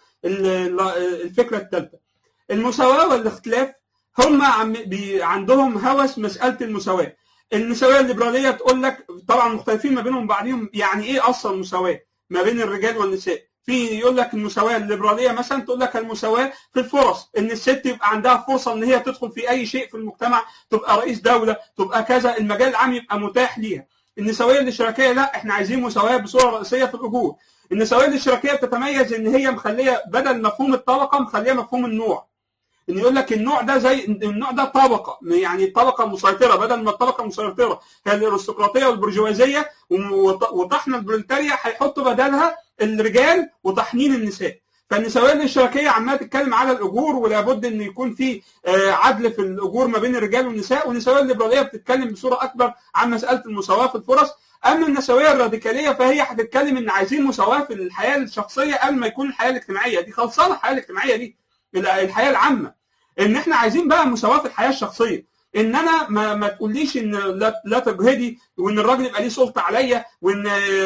S2: الفكره الثالثه. المساواه والاختلاف هم عندهم هوس مساله المساواه. النسويه الليبراليه تقول لك طبعا مختلفين ما بينهم بعضهم يعني ايه اصلا مساواه ما بين الرجال والنساء في يقول لك المساواه الليبراليه مثلا تقول لك المساواه في الفرص ان الست يبقى عندها فرصه ان هي تدخل في اي شيء في المجتمع تبقى رئيس دوله تبقى كذا المجال العام يبقى متاح ليها النسويه الاشتراكيه لا احنا عايزين مساواه بصوره رئيسيه في الاجور النسويه الاشتراكيه بتتميز ان هي مخليه بدل مفهوم الطبقه مخليه مفهوم النوع ان يقول لك النوع ده زي النوع ده طبقه يعني طبقه مسيطره بدل ما الطبقه مسيطره هي الارستقراطيه والبرجوازيه وطحن البروليتاريا هيحطوا بدلها الرجال وتحنين النساء فالنسويه الاشتراكيه عماله تتكلم على الاجور ولابد ان يكون في عدل في الاجور ما بين الرجال والنساء والنسويه الليبراليه بتتكلم بصوره اكبر عن مساله المساواه في الفرص اما النسويه الراديكاليه فهي هتتكلم ان عايزين مساواه في الحياه الشخصيه قبل ما يكون الحياه الاجتماعيه دي خلصانه الحياه الاجتماعيه دي الحياه العامه ان احنا عايزين بقى مساواه في الحياه الشخصيه ان انا ما, ما تقوليش ان لا, لا تجهدي وان الراجل يبقى ليه سلطه عليا وان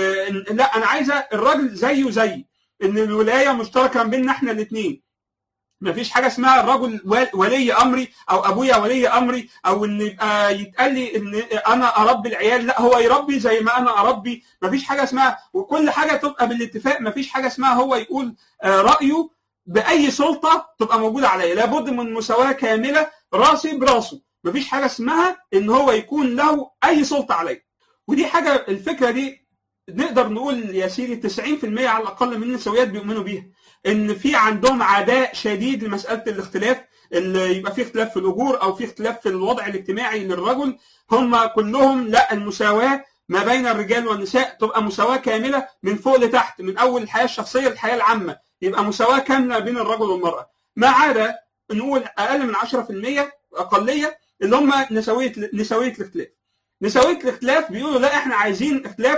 S2: لا انا عايزه الراجل زيه زيي ان الولايه مشتركه بيننا احنا الاثنين ما فيش حاجه اسمها الرجل ولي امري او ابويا ولي امري او ان يبقى يتقال لي ان انا اربي العيال لا هو يربي زي ما انا اربي ما فيش حاجه اسمها وكل حاجه تبقى بالاتفاق ما فيش حاجه اسمها هو يقول رايه باي سلطه تبقى موجوده عليا لابد من مساواه كامله راسي براسه مفيش حاجه اسمها ان هو يكون له اي سلطه عليا ودي حاجه الفكره دي نقدر نقول يا سيدي 90% على الاقل من النسويات بيؤمنوا بيها ان في عندهم عداء شديد لمساله الاختلاف اللي يبقى في اختلاف في الاجور او في اختلاف في الوضع الاجتماعي للرجل هم كلهم لا المساواه ما بين الرجال والنساء تبقى مساواه كامله من فوق لتحت من اول الحياه الشخصيه للحياه العامه يبقى مساواه كامله بين الرجل والمراه ما عدا نقول اقل من 10% اقليه اللي هم نسويه نسويه الاختلاف نسويه الاختلاف بيقولوا لا احنا عايزين اختلاف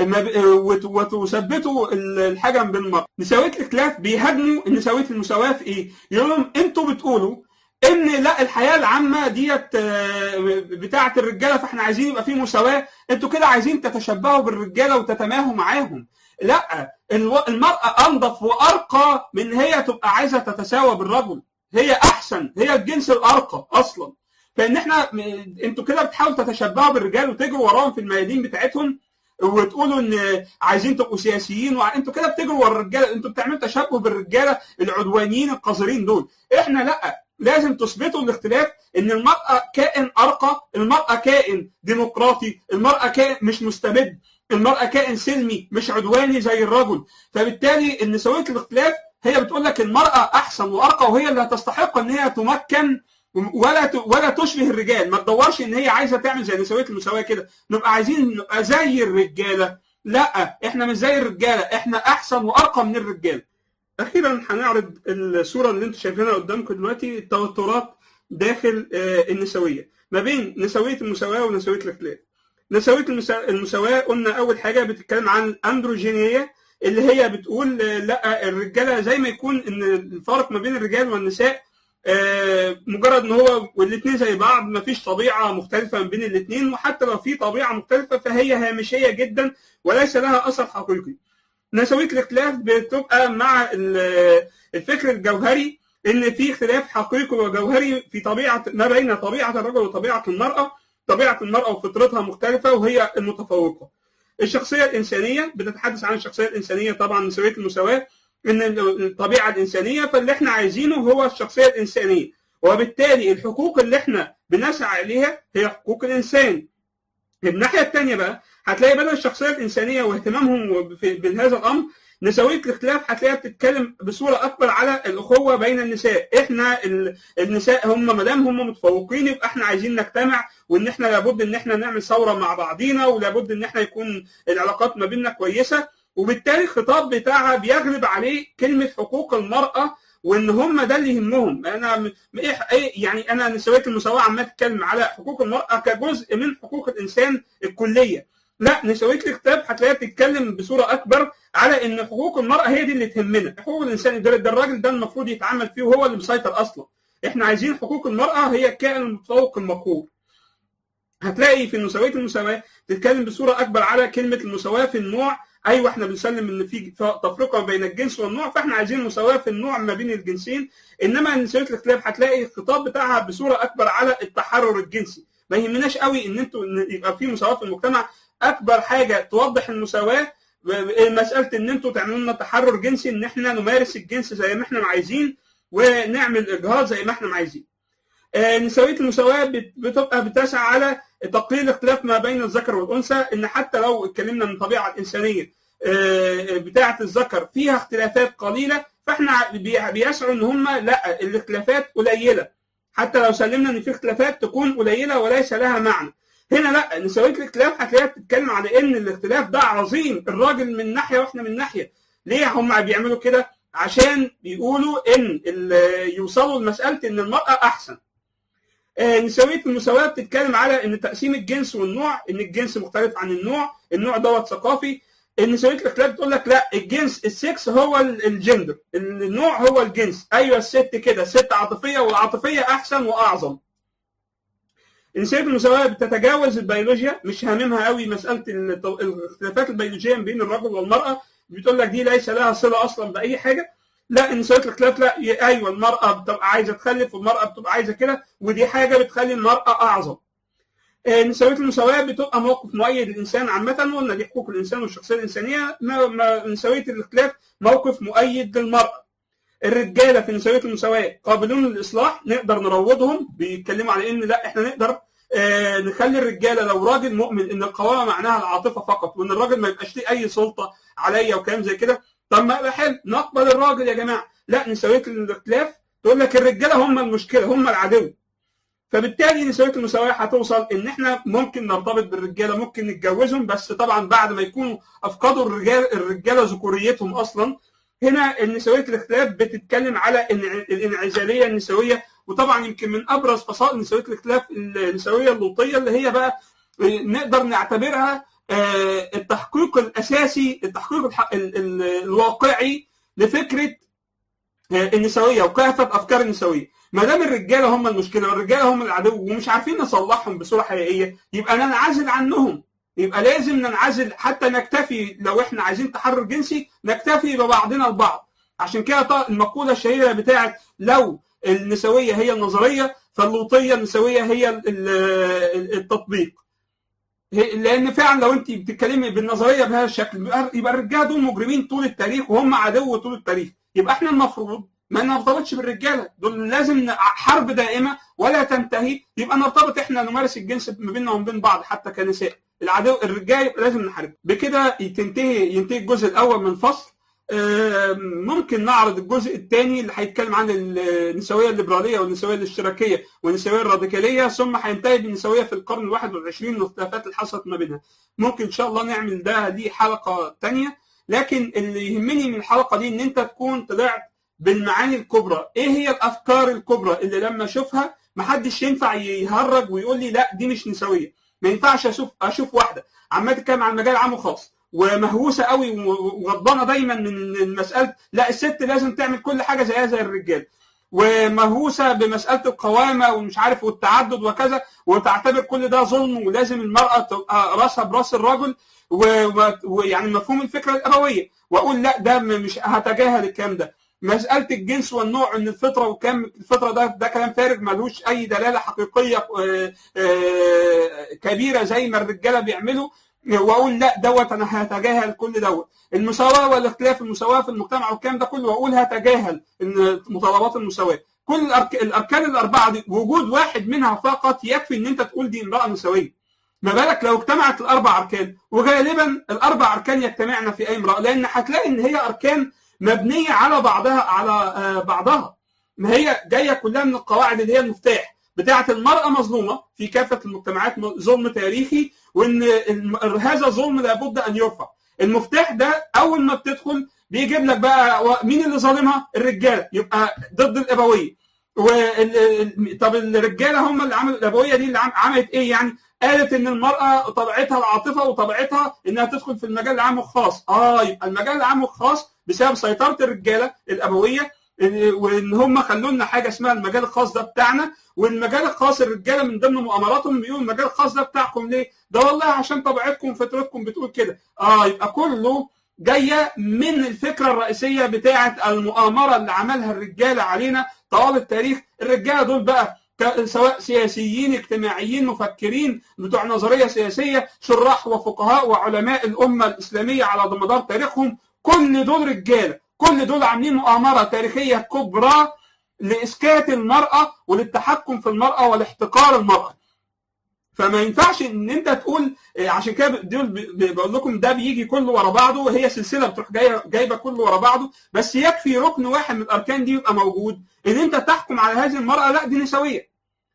S2: وتثبتوا الحاجه بين المرأة نسويه الاختلاف بيهاجموا نسويه المساواه في ايه؟ يقول لهم انتوا بتقولوا ان لا الحياه العامه ديت بتاعه الرجاله فاحنا عايزين يبقى في مساواه انتوا كده عايزين تتشبهوا بالرجاله وتتماهوا معاهم لا المراه انظف وارقى من هي تبقى عايزه تتساوى بالرجل هي احسن هي الجنس الارقى اصلا فان احنا انتوا كده بتحاولوا تتشبهوا بالرجال وتجروا وراهم في الميادين بتاعتهم وتقولوا ان عايزين تبقوا سياسيين وانتوا كده بتجروا ورا الرجاله انتوا بتعملوا تشبه بالرجاله العدوانيين القذرين دول احنا لا لازم تثبتوا الاختلاف ان المراه كائن ارقى المراه كائن ديمقراطي المراه كائن مش مستبد المراه كائن سلمي مش عدواني زي الرجل فبالتالي ان نسويه الاختلاف هي بتقول لك المراه احسن وارقى وهي اللي هتستحق ان هي تمكن ولا ولا تشبه الرجال ما تدورش ان هي عايزه تعمل زي نسويه المساواه كده نبقى عايزين نبقى زي الرجاله لا احنا مش زي الرجاله احنا احسن وارقى من الرجاله اخيرا هنعرض الصوره اللي انتم شايفينها قدامكم دلوقتي التوترات داخل النسويه ما بين نسويه المساواه ونسويه الاختلاف نسويه المساواه قلنا اول حاجه بتتكلم عن الاندروجينيه اللي هي بتقول لا الرجاله زي ما يكون ان الفرق ما بين الرجال والنساء مجرد ان هو والاثنين زي بعض ما فيش طبيعه مختلفه ما بين الاثنين وحتى لو في طبيعه مختلفه فهي هامشيه جدا وليس لها اثر حقيقي. نسويه الاختلاف بتبقى مع الفكر الجوهري ان في اختلاف حقيقي وجوهري في طبيعه ما بين طبيعه الرجل وطبيعه المراه، طبيعه المراه وفطرتها مختلفه وهي المتفوقه. الشخصيه الانسانيه بتتحدث عن الشخصيه الانسانيه طبعا نسويه المساواه ان الطبيعه الانسانيه فاللي احنا عايزينه هو الشخصيه الانسانيه وبالتالي الحقوق اللي احنا بنسعى اليها هي حقوق الانسان. الناحيه الثانيه بقى هتلاقي بدل الشخصيه الانسانيه واهتمامهم بهذا الامر نسويه الاختلاف هتلاقيها بتتكلم بصوره اكبر على الاخوه بين النساء احنا النساء هم ما دام هم متفوقين يبقى احنا عايزين نجتمع وان احنا لابد ان احنا نعمل ثوره مع بعضينا ولابد ان احنا يكون العلاقات ما بيننا كويسه وبالتالي الخطاب بتاعها بيغلب عليه كلمه حقوق المراه وان هم ده اللي يهمهم انا ايه يعني انا نسويه المساواه عمال اتكلم على حقوق المراه كجزء من حقوق الانسان الكليه لا نسويه الكتاب هتلاقيها بتتكلم بصوره اكبر على ان حقوق المراه هي دي اللي تهمنا حقوق الانسان ده, ده الراجل ده المفروض يتعامل فيه وهو اللي مسيطر اصلا احنا عايزين حقوق المراه هي الكائن المتفوق المقهور هتلاقي في نسويه المساواه تتكلم بصوره اكبر على كلمه المساواه في النوع ايوه احنا بنسلم ان في تفرقه بين الجنس والنوع فاحنا عايزين مساواه في النوع ما بين الجنسين انما نسويه الاختلاف هتلاقي الخطاب بتاعها بصوره اكبر على التحرر الجنسي ما يهمناش قوي ان انتوا إن يبقى في مساواه في المجتمع اكبر حاجه توضح المساواه مساله ان انتوا تعملوا لنا تحرر جنسي ان احنا نمارس الجنس زي ما احنا عايزين ونعمل اجهاض زي ما احنا عايزين. نسويه المساواه بتبقى بتسعى على تقليل الاختلاف ما بين الذكر والانثى ان حتى لو اتكلمنا من الطبيعه الانسانيه بتاعه الذكر فيها اختلافات قليله فاحنا بيسعوا ان هم لا الاختلافات قليله حتى لو سلمنا ان في اختلافات تكون قليله وليس لها معنى. هنا لا نسويه الاختلاف هتلاقيها بتتكلم على ان الاختلاف ده عظيم الراجل من ناحيه واحنا من ناحيه ليه هم بيعملوا كده عشان بيقولوا ان يوصلوا لمساله ان المراه احسن نسويه المساواه بتتكلم على ان تقسيم الجنس والنوع ان الجنس مختلف عن النوع النوع دوت ثقافي نسويه الاختلاف بتقول لك لا الجنس السكس هو الجندر النوع هو الجنس ايوه الست كده الست عاطفيه والعاطفيه احسن واعظم نسبة المساواة بتتجاوز البيولوجيا مش هاممها قوي مسألة الاختلافات البيولوجية بين الرجل والمرأة بتقول لك دي ليس لها صلة أصلا بأي حاجة لا نسبة الاختلاف لا أيوه المرأة بتبقى عايزة تخلف والمرأة بتبقى عايزة كده ودي حاجة بتخلي المرأة أعظم نسبة المساواة بتبقى موقف مؤيد للإنسان عامة وقلنا دي حقوق الإنسان والشخصية الإنسانية نسبة الاختلاف موقف مؤيد للمرأة الرجاله في نسويه المساواه قابلون للاصلاح نقدر نروضهم بيتكلموا على ان لا احنا نقدر آه نخلي الرجاله لو راجل مؤمن ان القوامه معناها العاطفه فقط وان الراجل ما يبقاش ليه اي سلطه عليا وكلام زي كده طب ما يبقى حلو نقبل الراجل يا جماعه لا نسويه الاختلاف تقول لك الرجاله هم المشكله هم العدو فبالتالي نسويه المساواه هتوصل ان احنا ممكن نرتبط بالرجاله ممكن نتجوزهم بس طبعا بعد ما يكونوا افقدوا الرجال الرجاله ذكوريتهم اصلا هنا النسويه الاختلاف بتتكلم على الانعزاليه النسويه وطبعا يمكن من ابرز فصائل نسويه الاختلاف النسويه اللوطيه اللي هي بقى نقدر نعتبرها التحقيق الاساسي التحقيق الواقعي لفكره النسويه وكافه افكار النسويه ما دام الرجاله هم المشكله والرجاله هم العدو ومش عارفين نصلحهم بصوره حقيقيه يبقى ننعزل عنهم يبقى لازم ننعزل حتى نكتفي لو احنا عايزين تحرر جنسي نكتفي ببعضنا البعض عشان كده المقوله الشهيره بتاعت لو النسويه هي النظريه فاللوطيه النسويه هي التطبيق لان فعلا لو انت بتتكلمي بالنظريه بهذا الشكل يبقى الرجاله دول مجرمين طول التاريخ وهم عدو طول التاريخ يبقى احنا المفروض ما نرتبطش بالرجاله دول لازم حرب دائمه ولا تنتهي يبقى نرتبط احنا نمارس الجنس ما بيننا وما بين بعض حتى كنساء العدو الرجال يبقى لازم نحارب بكده تنتهي ينتهي الجزء الاول من الفصل ممكن نعرض الجزء الثاني اللي هيتكلم عن النسويه الليبراليه والنسويه الاشتراكيه والنسويه الراديكاليه ثم هينتهي بالنسويه في القرن الواحد والعشرين والاختلافات اللي حصلت ما بينها ممكن ان شاء الله نعمل ده دي حلقه ثانيه لكن اللي يهمني من الحلقه دي ان انت تكون طلعت بالمعاني الكبرى ايه هي الافكار الكبرى اللي لما اشوفها محدش ينفع يهرج ويقول لي لا دي مش نسويه ما ينفعش اشوف اشوف واحده عماله تتكلم عن مجال عام وخاص ومهووسه قوي وغضبانه دايما من مساله لا الست لازم تعمل كل حاجه زيها زي الرجال ومهووسه بمساله القوامه ومش عارف والتعدد وكذا وتعتبر كل ده ظلم ولازم المراه تبقى راسها براس الرجل ويعني مفهوم الفكره الابويه واقول لا ده مش هتجاهل الكلام ده مساله الجنس والنوع ان الفطره وكم الفطره ده ده كلام فارغ ملوش اي دلاله حقيقيه كبيره زي ما الرجاله بيعملوا واقول لا دوت انا هتجاهل كل دوت المساواه والاختلاف المساواه في المجتمع والكلام ده كله واقول هتجاهل ان مطالبات المساواه كل الاركان الاربعه دي وجود واحد منها فقط يكفي ان انت تقول دي امراه مساويه ما بالك لو اجتمعت الاربع اركان وغالبا الاربع اركان يجتمعن في اي امراه لان هتلاقي ان هي اركان مبنيه على بعضها على آه، بعضها ما هي جايه كلها من القواعد اللي هي المفتاح بتاعه المراه مظلومه في كافه المجتمعات م- ظلم تاريخي وان الم- هذا الظلم لابد ان يرفع المفتاح ده اول ما بتدخل بيجيب لك بقى و- مين اللي ظالمها الرجاله يبقى ضد الابويه وال... ال- طب الرجاله هم اللي عملوا الابويه دي اللي عم- عملت ايه يعني قالت ان المراه طبيعتها العاطفه وطبيعتها انها تدخل في المجال العام والخاص اه يبقى المجال العام والخاص بسبب سيطره الرجاله الابويه إن- وان هم خلوا لنا حاجه اسمها المجال الخاص ده بتاعنا والمجال الخاص الرجاله من ضمن مؤامراتهم بيقولوا المجال الخاص ده بتاعكم ليه؟ ده والله عشان طبيعتكم وفطرتكم بتقول كده اه يبقى كله جايه من الفكره الرئيسيه بتاعه المؤامره اللي عملها الرجاله علينا طوال التاريخ الرجاله دول بقى ك- سواء سياسيين اجتماعيين مفكرين بتوع نظريه سياسيه شراح وفقهاء وعلماء الامه الاسلاميه على مدار تاريخهم كل دول رجاله كل دول عاملين مؤامره تاريخيه كبرى لاسكات المراه وللتحكم في المراه ولاحتقار المراه فما ينفعش ان انت تقول إيه، عشان كده دول ب- ب- بقول لكم ده بيجي كله ورا بعضه وهي سلسله بتروح جايه جايبه كله ورا بعضه بس يكفي ركن واحد من الاركان دي يبقى موجود ان انت تحكم على هذه المراه لا دي نسويه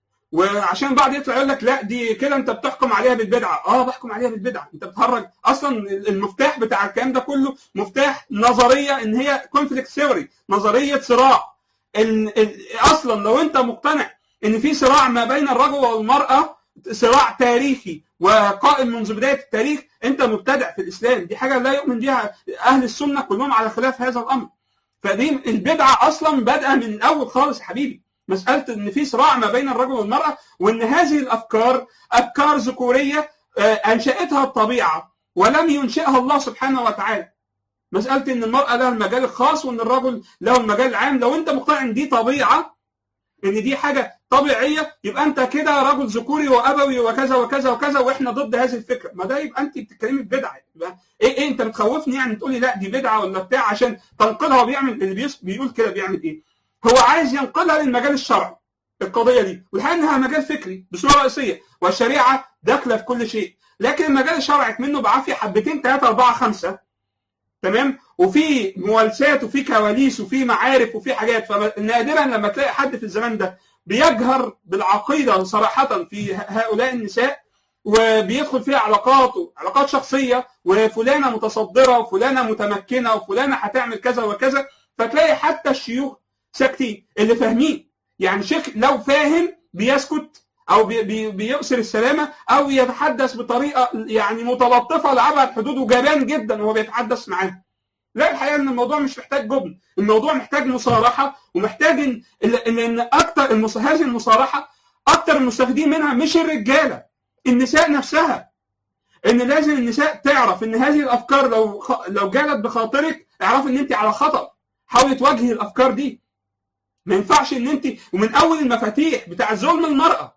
S2: وعشان بعض يطلع يقول لك لا دي كده انت بتحكم عليها بالبدعه اه بحكم عليها بالبدعه انت بتهرج اصلا المفتاح بتاع الكلام ده كله مفتاح نظريه ان هي كونفليكت ثيوري نظريه صراع ان ال- اصلا لو انت مقتنع ان في صراع ما بين الرجل والمراه صراع تاريخي وقائم منذ بدايه التاريخ انت مبتدع في الاسلام دي حاجه لا يؤمن بها اهل السنه كلهم على خلاف هذا الامر فدي البدعه اصلا بادئه من الاول خالص يا حبيبي مساله ان في صراع ما بين الرجل والمراه وان هذه الافكار افكار ذكوريه آه، انشاتها الطبيعه ولم ينشئها الله سبحانه وتعالى مساله ان المراه لها المجال الخاص وان الرجل له المجال العام لو انت مقتنع ان دي طبيعه ان دي حاجه طبيعيه يبقى انت كده رجل ذكوري وابوي وكذا وكذا وكذا واحنا ضد هذه الفكره ما ده يبقى انت بتتكلمي ببدعه يبقى ايه ايه انت بتخوفني يعني تقولي لا دي بدعه ولا بتاع عشان تنقلها وبيعمل اللي بيس- بيقول كده بيعمل ايه؟ هو عايز ينقلها للمجال الشرعي القضيه دي والحقيقه انها مجال فكري بصوره رئيسيه والشريعه داخله في كل شيء لكن المجال الشرعي منه بعافيه حبتين ثلاثه اربعه خمسه تمام وفي موالسات وفي كواليس وفي معارف وفي حاجات فنادرا لما تلاقي حد في الزمان ده بيجهر بالعقيده صراحه في هؤلاء النساء وبيدخل فيها علاقات علاقات شخصيه وفلانه متصدره وفلانه متمكنه وفلانه هتعمل كذا وكذا فتلاقي حتى الشيوخ ساكتين اللي فاهمين يعني شيخ لو فاهم بيسكت او بي بي بيؤسر السلامه او يتحدث بطريقه يعني متلطفه لابعد حدود وجبان جدا وهو بيتحدث معاه لا الحقيقه ان الموضوع مش محتاج جبن الموضوع محتاج مصارحه ومحتاج ان ان ان اكتر المص... هذه المصارحه اكتر المستفيدين منها مش الرجاله النساء نفسها ان لازم النساء تعرف ان هذه الافكار لو خ... لو جالت بخاطرك اعرف ان انت على خطر حاولي تواجهي الافكار دي ما ينفعش ان انت ومن اول المفاتيح بتاع ظلم المراه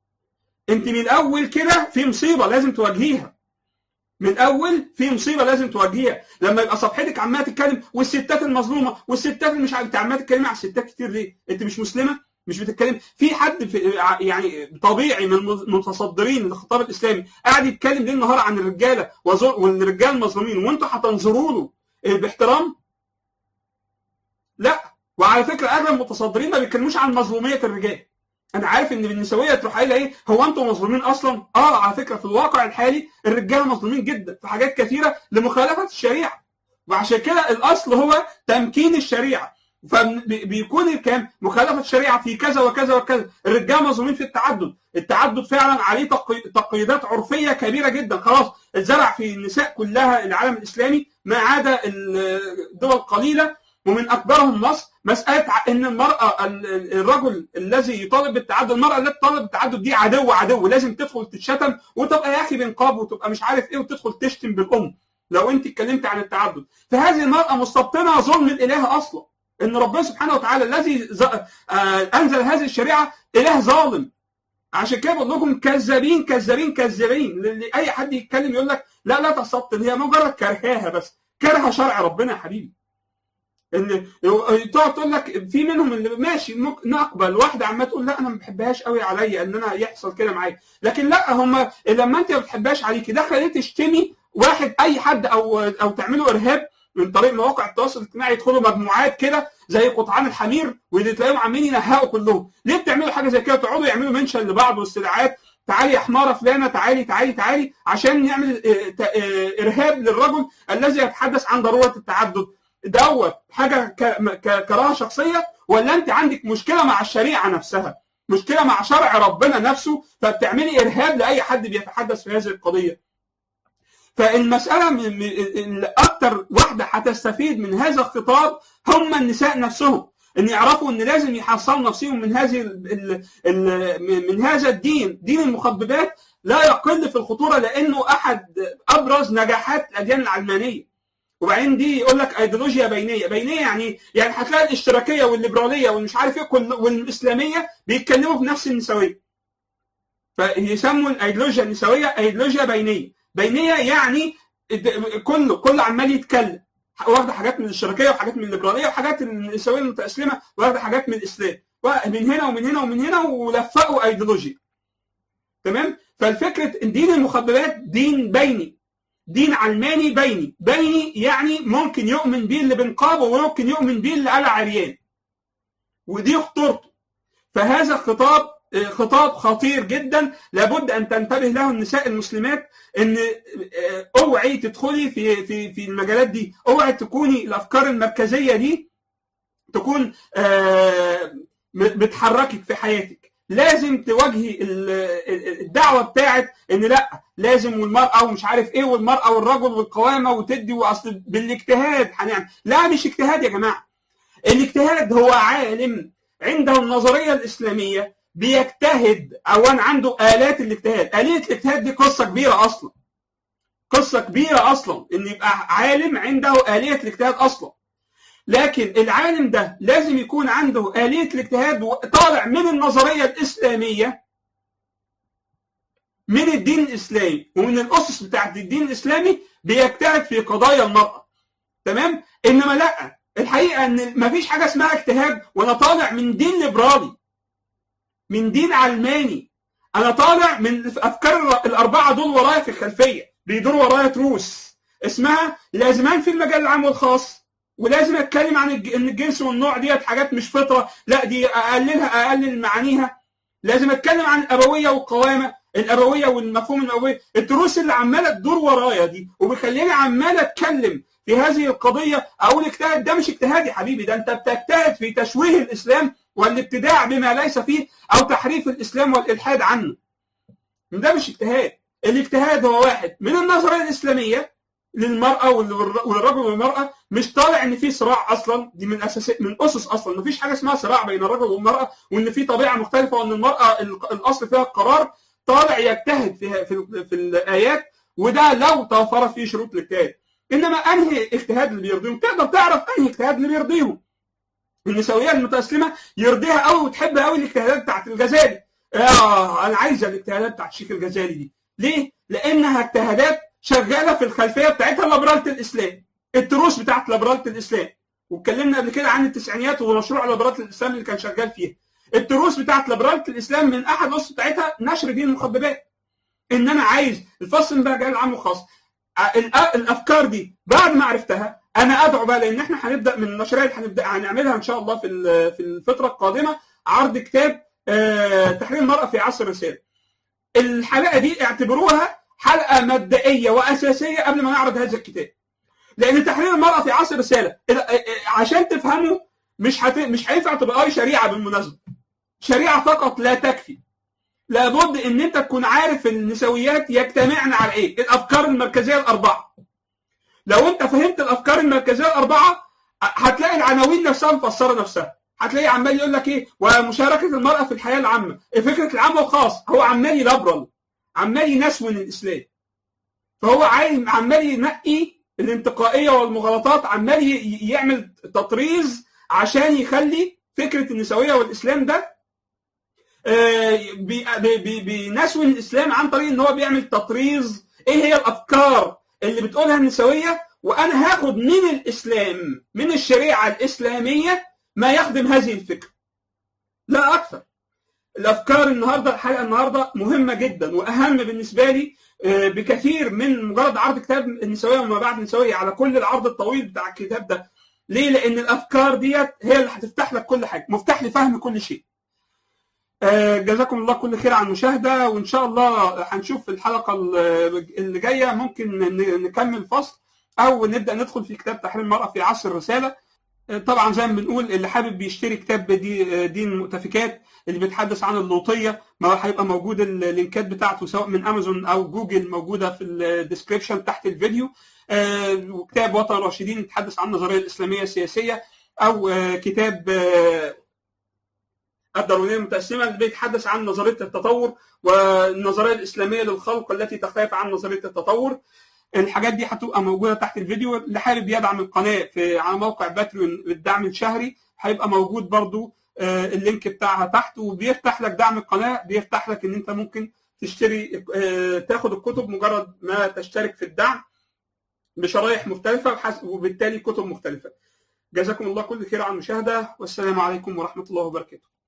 S2: انت من الاول كده في مصيبه لازم تواجهيها من اول في مصيبه لازم تواجهيها لما يبقى صفحتك عماله تتكلم والستات المظلومه والستات اللي مش عارف انت عماله تتكلمي على الستات كتير ليه؟ انت مش مسلمه؟ مش بتتكلم في حد في يعني طبيعي من المتصدرين للخطاب الاسلامي قاعد يتكلم ليل نهار عن الرجاله والرجال المظلومين وانتوا هتنظروا له باحترام؟ لا وعلى فكره اغلب المتصدرين ما بيتكلموش عن مظلوميه الرجال انا عارف ان النسويه تروح قايله ايه هو انتم مظلومين اصلا اه على فكره في الواقع الحالي الرجاله مظلومين جدا في حاجات كثيره لمخالفه الشريعه وعشان كده الاصل هو تمكين الشريعه فبيكون الكلام مخالفه الشريعه في كذا وكذا وكذا الرجاله مظلومين في التعدد التعدد فعلا عليه تقييدات عرفيه كبيره جدا خلاص اتزرع في النساء كلها العالم الاسلامي ما عدا الدول قليله ومن اكبرهم مصر مساله ان المراه الرجل الذي يطالب بالتعدد المراه التي تطالب بالتعدد دي عدو عدو لازم تدخل تتشتم وتبقى يا اخي بنقاب وتبقى مش عارف ايه وتدخل تشتم بالام لو انت اتكلمت عن التعدد فهذه المراه مستبطنه ظلم الاله اصلا ان ربنا سبحانه وتعالى الذي انزل هذه الشريعه اله ظالم عشان كده بقول لكم كذابين كذابين كذابين اي حد يتكلم يقول لك لا لا تستبطن هي مجرد كرهاها بس كره شرع ربنا يا حبيبي ان تقعد تقول لك في منهم اللي ماشي ممكن نقبل واحده عماله تقول لا انا ما بحبهاش قوي عليا ان انا يحصل كده معايا لكن لا هم لما انت ما بتحبهاش عليكي ده خليه تشتمي واحد اي حد او او تعملوا ارهاب من طريق مواقع التواصل الاجتماعي يدخلوا مجموعات كده زي قطعان الحمير واللي تلاقيهم عاملين ينهقوا كلهم ليه بتعملوا حاجه زي كده تقعدوا يعملوا منشن لبعض واستدعاءات تعالي يا حماره فلانه تعالي تعالي تعالي عشان نعمل ارهاب للرجل الذي يتحدث عن ضروره التعدد دوت حاجه كراهه شخصيه ولا انت عندك مشكله مع الشريعه نفسها مشكله مع شرع ربنا نفسه فبتعملي ارهاب لاي حد بيتحدث في هذه القضيه فالمساله من اكتر واحده هتستفيد من هذا الخطاب هم النساء نفسهم ان يعرفوا ان لازم يحصلوا نفسهم من هذه ال ال من هذا الدين دين المخببات لا يقل في الخطوره لانه احد ابرز نجاحات الاديان العلمانيه وبعدين دي يقول لك ايديولوجيا بينيه بينيه يعني يعني هتلاقي الاشتراكيه والليبراليه والمش عارف ايه كل والاسلاميه بيتكلموا في نفس النسويه فيسموا الايديولوجيا النسويه ايديولوجيا بينيه بينيه يعني كله كله عمال يتكلم واخده حاجات من الاشتراكيه وحاجات من الليبراليه وحاجات من النسويه المتاسلمه واخده حاجات من الاسلام من هنا ومن هنا ومن هنا ولفقوا ايديولوجيا تمام فالفكره ان دين المخبرات دين بيني دين علماني بيني بيني يعني ممكن يؤمن بيه اللي بنقابه وممكن يؤمن بيه اللي قال عريان ودي خطورته فهذا خطاب خطاب خطير جدا لابد ان تنتبه له النساء المسلمات ان اوعي تدخلي في في في المجالات دي اوعي تكوني الافكار المركزيه دي تكون بتحركك في حياتك لازم تواجهي الدعوه بتاعت ان لا لازم والمراه ومش عارف ايه والمراه والرجل والقوامه وتدي واصل بالاجتهاد هنعمل لا مش اجتهاد يا جماعه الاجتهاد هو عالم عنده النظريه الاسلاميه بيجتهد او عنده الات الاجتهاد اليه الاجتهاد دي قصه كبيره اصلا قصه كبيره اصلا ان يبقى عالم عنده اليه الاجتهاد اصلا لكن العالم ده لازم يكون عنده آلية الاجتهاد طالع من النظرية الإسلامية من الدين الإسلامي ومن الأسس بتاعت الدين الإسلامي بيجتهد في قضايا المرأة تمام إنما لا الحقيقة إن مفيش حاجة اسمها اجتهاد وأنا طالع من دين ليبرالي من دين علماني أنا طالع من أفكار الأربعة دول ورايا في الخلفية بيدوروا ورايا تروس اسمها لازمان في المجال العام والخاص ولازم اتكلم عن ان الجنس والنوع ديت حاجات مش فطره لا دي اقللها اقلل معانيها لازم اتكلم عن الابويه والقوامه الابويه والمفهوم الابويه الدروس اللي عماله تدور ورايا دي وبيخليني عمال اتكلم في هذه القضيه اقول اجتهاد ده مش اجتهاد يا حبيبي ده انت بتجتهد في تشويه الاسلام والابتداع بما ليس فيه او تحريف الاسلام والالحاد عنه ده مش اجتهاد الاجتهاد هو واحد من النظريه الاسلاميه للمرأة والرجل والمرأة مش طالع ان في صراع اصلا دي من اساس من اسس اصلا مفيش حاجه اسمها صراع بين الرجل والمرأة وان في طبيعه مختلفه وان المرأة الاصل فيها القرار طالع يجتهد في في, في الايات وده لو توفرت فيه شروط الاجتهاد انما انهي اجتهاد اللي بيرضيهم تقدر تعرف انهي اجتهاد اللي بيرضيهم النسويه المتاسلمه يرضيها قوي وتحب قوي الاجتهادات بتاعت الغزالي اه انا عايزه الاجتهادات بتاعت الشيخ الغزالي دي ليه؟ لانها اجتهادات شغاله في الخلفيه بتاعتها ليبرالة الاسلام التروس بتاعت ليبرالة الاسلام واتكلمنا قبل كده عن التسعينيات ومشروع ليبرالة الاسلام اللي كان شغال فيها التروس بتاعت ليبرالة الاسلام من احد الاسس بتاعتها نشر دين المخببات ان انا عايز الفصل بقى جاي العام وخاص الافكار دي بعد ما عرفتها انا ادعو بقى لان احنا هنبدا من المشاريع اللي هنبدا هنعملها ان شاء الله في في الفتره القادمه عرض كتاب تحرير المراه في عصر الرساله الحلقه دي اعتبروها حلقه مبدئيه واساسيه قبل ما نعرض هذا الكتاب. لان تحرير المراه في عصر الرساله عشان تفهموا مش هت... مش هينفع تبقى قاري شريعه بالمناسبه. شريعه فقط لا تكفي. لابد ان انت تكون عارف النسويات يجتمعن على ايه؟ الافكار المركزيه الاربعه. لو انت فهمت الافكار المركزيه الاربعه هتلاقي العناوين نفسها مفسره نفسها. هتلاقي عمال يقول لك ايه؟ ومشاركه المراه في الحياه العامه، فكره العام والخاص هو عمال يلبرل. عمال ينسون الاسلام فهو عايز عمال ينقي الانتقائيه والمغالطات عمال يعمل تطريز عشان يخلي فكره النسويه والاسلام ده بينسون الاسلام عن طريق ان هو بيعمل تطريز ايه هي الافكار اللي بتقولها النسويه وانا هاخد من الاسلام من الشريعه الاسلاميه ما يخدم هذه الفكره لا اكثر الافكار النهارده الحلقه النهارده مهمه جدا واهم بالنسبه لي بكثير من مجرد عرض كتاب النسويه وما بعد النسويه على كل العرض الطويل بتاع الكتاب ده ليه؟ لان الافكار ديت هي اللي هتفتح لك كل حاجه مفتاح لفهم كل شيء جزاكم الله كل خير على المشاهده وان شاء الله هنشوف في الحلقه اللي جايه ممكن نكمل فصل او نبدا ندخل في كتاب تحرير المراه في عصر الرساله طبعا زي ما بنقول اللي حابب يشتري كتاب دي دين المؤتفكات اللي بيتحدث عن اللوطيه ما هيبقى موجود اللينكات بتاعته سواء من امازون او جوجل موجوده في الديسكربشن تحت الفيديو وكتاب وطن الراشدين يتحدث عن النظريه الاسلاميه السياسيه او كتاب الداروينيه المتقسمه اللي بيتحدث عن نظريه التطور والنظريه الاسلاميه للخلق التي تختلف عن نظريه التطور الحاجات دي هتبقى موجوده تحت الفيديو اللي حابب يدعم القناه في على موقع باتريون بالدعم الشهري هيبقى موجود برضو اللينك بتاعها تحت وبيفتح لك دعم القناه بيفتح لك ان انت ممكن تشتري تاخد الكتب مجرد ما تشترك في الدعم بشرايح مختلفه وبالتالي كتب مختلفه جزاكم الله كل خير على المشاهده والسلام عليكم ورحمه الله وبركاته